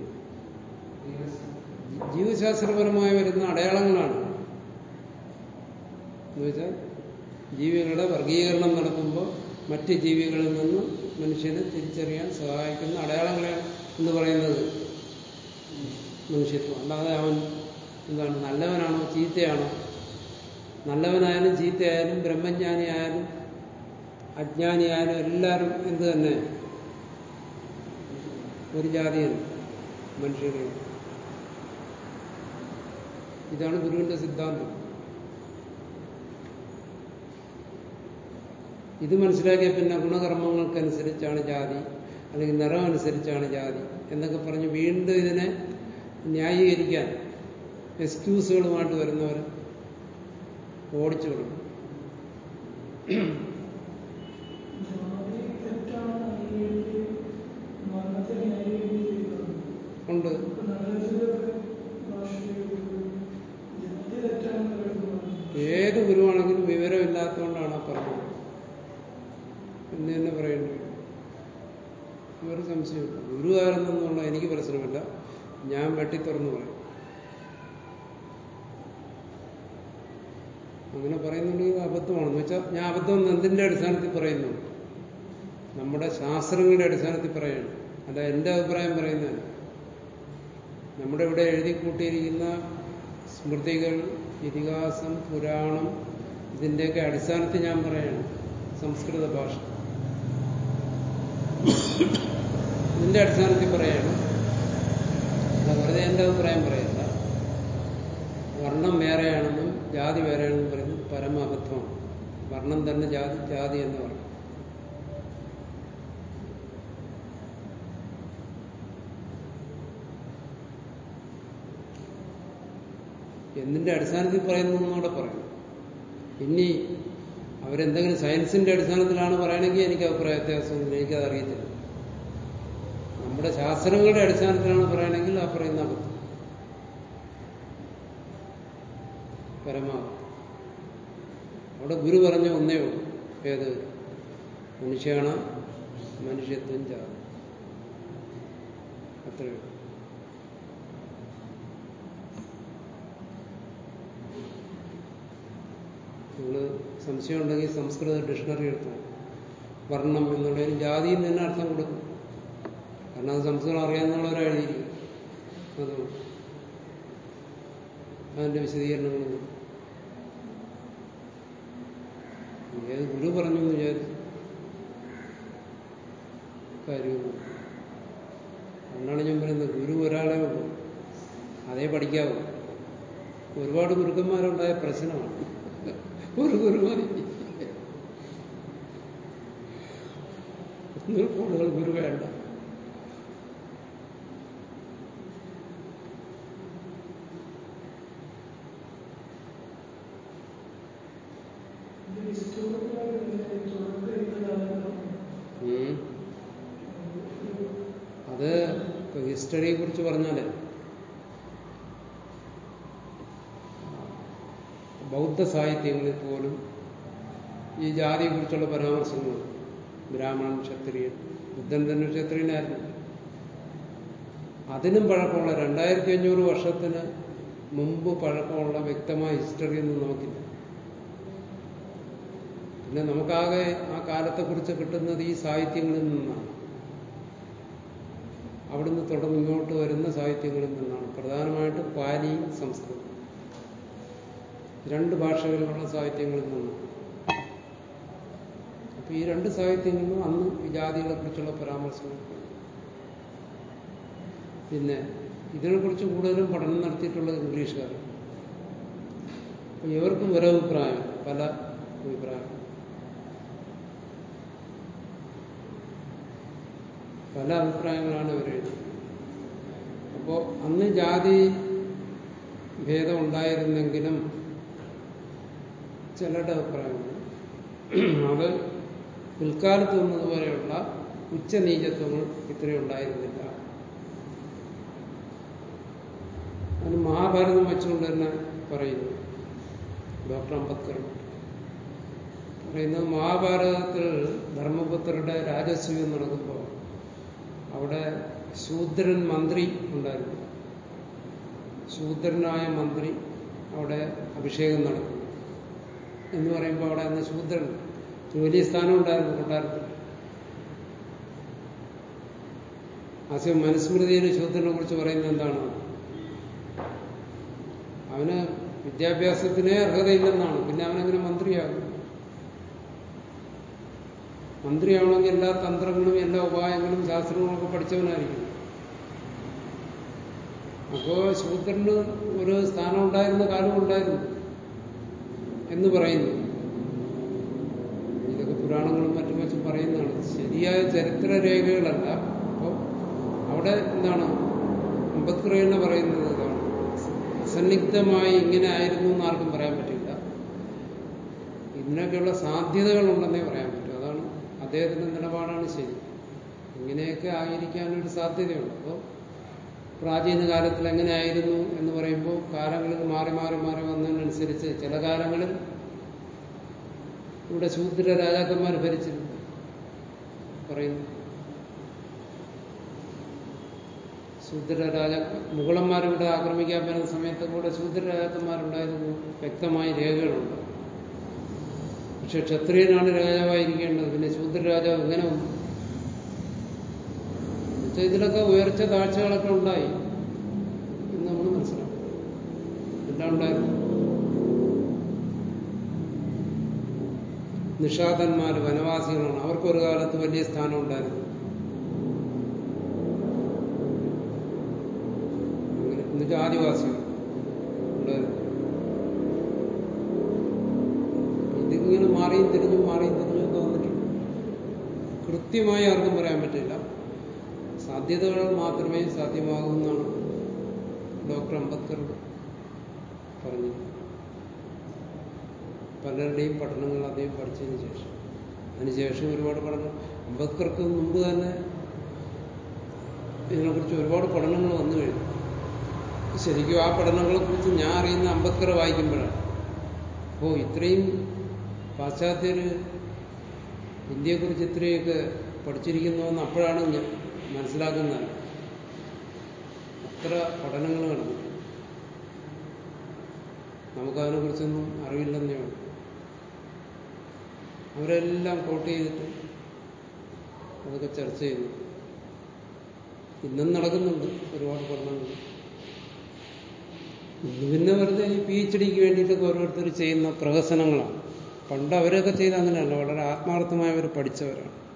ജീവശാസ്ത്രപരമായി വരുന്ന അടയാളങ്ങളാണ് എന്നുവെച്ചാൽ ജീവികളുടെ വർഗീകരണം നടത്തുമ്പോൾ മറ്റ് ജീവികളിൽ നിന്ന് മനുഷ്യനെ തിരിച്ചറിയാൻ സഹായിക്കുന്ന അടയാളങ്ങളാണ് എന്ന് പറയുന്നത് മനുഷ്യത്വം അല്ലാതെ അവൻ എന്താണ് നല്ലവനാണോ ചീത്തയാണോ നല്ലവനായാലും ചീത്തയായാലും ബ്രഹ്മജ്ഞാനിയായാലും അജ്ഞാനിയായാലും എല്ലാവരും എന്ത് തന്നെ ഒരു ജാതിയാണ് മനുഷ്യരെ ഇതാണ് ഗുരുവിന്റെ സിദ്ധാന്തം ഇത് മനസ്സിലാക്കിയ പിന്നെ ഗുണകർമ്മങ്ങൾക്കനുസരിച്ചാണ് ജാതി അല്ലെങ്കിൽ നിറം അനുസരിച്ചാണ് ജാതി എന്നൊക്കെ പറഞ്ഞ് വീണ്ടും ഇതിനെ ന്യായീകരിക്കാൻ എക്സ്ക്യൂസുകളുമായിട്ട് വരുന്നവർ ഓടിച്ചു കൊടുക്കും ഉണ്ട് ഏത് ഗുരുവാണെങ്കിലും വിവരമില്ലാത്തതുകൊണ്ടാണ് ഗുരു ആരെന്നുള്ള എനിക്ക് പ്രശ്നമില്ല ഞാൻ വെട്ടിത്തുറന്നു പറയും അങ്ങനെ പറയുന്നുണ്ടെങ്കിൽ അബദ്ധമാണെന്ന് വെച്ചാൽ ഞാൻ അബദ്ധം എന്ന് എന്തിന്റെ അടിസ്ഥാനത്തിൽ പറയുന്നു നമ്മുടെ ശാസ്ത്രങ്ങളുടെ അടിസ്ഥാനത്തിൽ പറയാണ് അല്ല എന്റെ അഭിപ്രായം പറയുന്നതല്ല നമ്മുടെ ഇവിടെ എഴുതി കൂട്ടിയിരിക്കുന്ന സ്മൃതികൾ ഇതിഹാസം പുരാണം ഇതിന്റെയൊക്കെ അടിസ്ഥാനത്തിൽ ഞാൻ പറയാണ് സംസ്കൃത ഭാഷ ഇതിന്റെ അടിസ്ഥാനത്തിൽ പറയാണ് അല്ല വെറുതെ എന്റെ അഭിപ്രായം പറയില്ല വർണ്ണം വേറെയാണെന്നും ജാതി വേറെയാണെന്നും പറയുന്നത് പരമാബദ്ധമാണ് വർണ്ണം തന്നെ ജാതി ജാതി എന്ന് പറയും എന്തിന്റെ അടിസ്ഥാനത്തിൽ പറയുന്നു എന്നൂടെ പറയും ഇനി അവരെന്തെങ്കിലും സയൻസിന്റെ അടിസ്ഥാനത്തിലാണ് പറയണമെങ്കിൽ എനിക്ക് അഭിപ്രായ വ്യത്യാസമൊന്നും എനിക്കത് അറിയത്തില്ല നമ്മുടെ ശാസ്ത്രങ്ങളുടെ അടിസ്ഥാനത്തിലാണ് പറയണമെങ്കിൽ ആ പറയുന്ന അബദ്ധം പരമാവധി അവിടെ ഗുരു പറഞ്ഞ ഒന്നേ ഉള്ളൂ ഏത് മനുഷ്യാണ് മനുഷ്യത്വം ജാതി അത്രയേ ഉള്ളൂ നിങ്ങൾ സംശയം ഉണ്ടെങ്കിൽ സംസ്കൃത ഡിക്ഷണറി എടുത്തു വർണ്ണം എന്നുള്ളതിന് ജാതിയിൽ തന്നെ അർത്ഥം കൊടുക്കും കാരണം അത് സംസ്കൃതം അറിയാവുന്നവരെഴുതിയിരിക്കും അതുകൊണ്ട് അതിന്റെ വിശദീകരണങ്ങൾ ഏത് ഗുരു പറഞ്ഞു എന്ന് വിചാരിച്ചു കാര്യമൊന്നും അതുകൊണ്ടാണ് ഞാൻ പറയുന്നത് ഗുരു ഒരാളെ ഉള്ളൂ അതേ പഠിക്കാവൂ ഒരുപാട് ഗുരുക്കന്മാരുണ്ടായ പ്രശ്നമാണ് ഒരു ഗുരു മതി കൂടുതൽ ഗുരു വേണ്ട ഉം. അത് ഹിസ്റ്ററിയെ കുറിച്ച് പറഞ്ഞാലേ ബൗദ്ധ സാഹിത്യങ്ങളിൽ പോലും ഈ ജാതിയെക്കുറിച്ചുള്ള പരാമർശങ്ങൾ ബ്രാഹ്മണൻ ക്ഷത്രിയൻ ബുദ്ധൻ തന്നെ ക്ഷത്രിയനായിരുന്നു അതിനും പഴക്കമുള്ള രണ്ടായിരത്തി അഞ്ഞൂറ് വർഷത്തിന് മുമ്പ് പഴക്കമുള്ള വ്യക്തമായ ഹിസ്റ്ററി ഒന്നും നമുക്കില്ല പിന്നെ നമുക്കാകെ ആ കാലത്തെക്കുറിച്ച് കിട്ടുന്നത് ഈ സാഹിത്യങ്ങളിൽ നിന്നാണ് അവിടുന്ന് തുടർന്ന് ഇങ്ങോട്ട് വരുന്ന സാഹിത്യങ്ങളിൽ നിന്നാണ് പ്രധാനമായിട്ടും പാലിയും സംസ്കൃതം രണ്ട് ഭാഷകളിലുള്ള സാഹിത്യങ്ങളിൽ നിന്നാണ് അപ്പൊ ഈ രണ്ട് സാഹിത്യങ്ങളിലും അന്ന് ഈ ജാതികളെ കുറിച്ചുള്ള പരാമർശങ്ങൾ പിന്നെ ഇതിനെക്കുറിച്ച് കൂടുതലും പഠനം നടത്തിയിട്ടുള്ളത് ഇംഗ്ലീഷുകാർ അപ്പൊ ഇവർക്കും ഒരഭിപ്രായം പല അഭിപ്രായം പല അഭിപ്രായങ്ങളാണ് ഇവർ എഴുതിയത് അപ്പോൾ അന്ന് ജാതി ഭേദം ഉണ്ടായിരുന്നെങ്കിലും ചിലരുടെ അഭിപ്രായമുണ്ട് അത് പിൽക്കാലത്ത് വന്നതുപോലെയുള്ള ഉച്ചനീചത്വങ്ങൾ ഇത്രയും ഉണ്ടായിരുന്നില്ല അതിന് മഹാഭാരതം വെച്ചുകൊണ്ട് തന്നെ പറയുന്നു ഡോക്ടർ അംബേദ്കർ പറയുന്നത് മഹാഭാരതത്തിൽ ധർമ്മപുത്രരുടെ രാജസൂയം നടക്കുമ്പോൾ അവിടെ ശൂദ്രൻ മന്ത്രി ഉണ്ടായിരുന്നു ശൂദ്രനായ മന്ത്രി അവിടെ അഭിഷേകം നടക്കും എന്ന് പറയുമ്പോൾ അവിടെ അന്ന് ശൂദ്രൻ ഒരു വലിയ സ്ഥാനം ഉണ്ടായിരുന്നു കൊട്ടാരത്തിൽ ആദ്യം മനുസ്മൃതിയിൽ ശൂദ്രനെ കുറിച്ച് പറയുന്നത് എന്താണ് അവന് വിദ്യാഭ്യാസത്തിനേ അർഹതയില്ലെന്നാണ് പിന്നെ അവനെങ്ങനെ മന്ത്രിയാകും മന്ത്രിയാവണമെങ്കിൽ എല്ലാ തന്ത്രങ്ങളും എല്ലാ ഉപായങ്ങളും ശാസ്ത്രങ്ങളും ഒക്കെ പഠിച്ചവനായിരിക്കും അപ്പോ ശൂദ്രന് ഒരു സ്ഥാനം ഉണ്ടായിരുന്ന കാലം ഉണ്ടായിരുന്നു എന്ന് പറയുന്നു ഇതൊക്കെ പുരാണങ്ങളും മറ്റും വെച്ച് പറയുന്നതാണ് ശരിയായ ചരിത്ര രേഖകളല്ല അപ്പോൾ അവിടെ എന്താണ് അംബേദ്കർ തന്നെ പറയുന്നത് ഇതാണ് അസന്നിഗ്ധമായി ഇങ്ങനെ ആയിരുന്നു എന്ന് ആർക്കും പറയാൻ പറ്റില്ല ഇതിനൊക്കെയുള്ള സാധ്യതകളുണ്ടെന്നേ പറയാൻ പറ്റും അതാണ് അദ്ദേഹത്തിന്റെ നിലപാടാണ് ശരി ഇങ്ങനെയൊക്കെ ആയിരിക്കാനൊരു സാധ്യതയുണ്ട് അപ്പോൾ പ്രാചീന കാലത്തിൽ എങ്ങനെയായിരുന്നു എന്ന് പറയുമ്പോൾ കാലങ്ങളിൽ മാറി മാറി മാറി വന്നതിനനുസരിച്ച് ചില കാലങ്ങളിൽ ഇവിടെ ശൂദ്ര രാജാക്കന്മാർ ഭരിച്ചിരുന്നു പറയുന്നു ശൂദ്ര രാജ മുഗളന്മാരിവിടെ ആക്രമിക്കാൻ വരുന്ന സമയത്ത് കൂടെ ശൂദ്ര രാജാക്കന്മാരുണ്ടായിരുന്നു വ്യക്തമായ രേഖകളുണ്ട് പക്ഷെ ക്ഷത്രിയനാണ് രാജാവായിരിക്കേണ്ടത് പിന്നെ ശൂദ്ര രാജാവ് എങ്ങനെ വന്നു എന്നുവെച്ചാൽ ഇതിലൊക്കെ ഉയർച്ച താഴ്ചകളൊക്കെ ഉണ്ടായി എന്ന് നമ്മൾ മനസ്സിലാക്കും എല്ലാം ഉണ്ടായിരുന്നു നിഷാദന്മാർ വനവാസികളാണ് അവർക്കൊരു കാലത്ത് വലിയ സ്ഥാനം ഉണ്ടായിരുന്നു അങ്ങനെ എന്നുവെച്ചാൽ ആദിവാസികൾ ഉണ്ടായിരുന്നു ഇതിങ്ങനെ മാറിയും തിരിഞ്ഞും മാറിയും തിരിഞ്ഞും ഒക്കെ വന്നിട്ടുണ്ട് കൃത്യമായി ആർക്കും പറയാൻ പറ്റില്ല സാധ്യതകൾ മാത്രമേ സാധ്യമാകൂ എന്നാണ് ഡോക്ടർ അംബേദ്കർ പറഞ്ഞത് പലരുടെയും പഠനങ്ങൾ അദ്ദേഹം പഠിച്ചതിന് ശേഷം അതിനുശേഷം ഒരുപാട് പഠനം അംബേദ്കർക്ക് മുമ്പ് തന്നെ ഇതിനെക്കുറിച്ച് ഒരുപാട് പഠനങ്ങൾ വന്നു കഴിഞ്ഞു ശരിക്കും ആ പഠനങ്ങളെക്കുറിച്ച് ഞാൻ അറിയുന്ന അംബേദ്കർ വായിക്കുമ്പോഴാണ് ഓ ഇത്രയും പാശ്ചാത്യർ ഇന്ത്യയെക്കുറിച്ച് ഇത്രയൊക്കെ പഠിച്ചിരിക്കുന്നുവെന്ന് അപ്പോഴാണ് ഞാൻ മനസ്സിലാക്കുന്നത് അത്ര പഠനങ്ങൾ നടന്നു നമുക്കതിനെക്കുറിച്ചൊന്നും അറിവില്ലെന്നേ ഉള്ളൂ അവരെല്ലാം കോട്ട് ചെയ്തിട്ട് അതൊക്കെ ചർച്ച ചെയ്യുന്നു ഇന്നും നടക്കുന്നുണ്ട് ഒരുപാട് പഠനങ്ങൾ ഇന്ന് പിന്നെ വെറുതെ ഈ പി എച്ച് ഡിക്ക് വേണ്ടിയിട്ടൊക്കെ ഓരോരുത്തർ ചെയ്യുന്ന പ്രഹസനങ്ങളാണ് പണ്ട് അവരൊക്കെ ചെയ്ത് അങ്ങനെയല്ല വളരെ ആത്മാർത്ഥമായി അവർ പഠിച്ചവരാണ്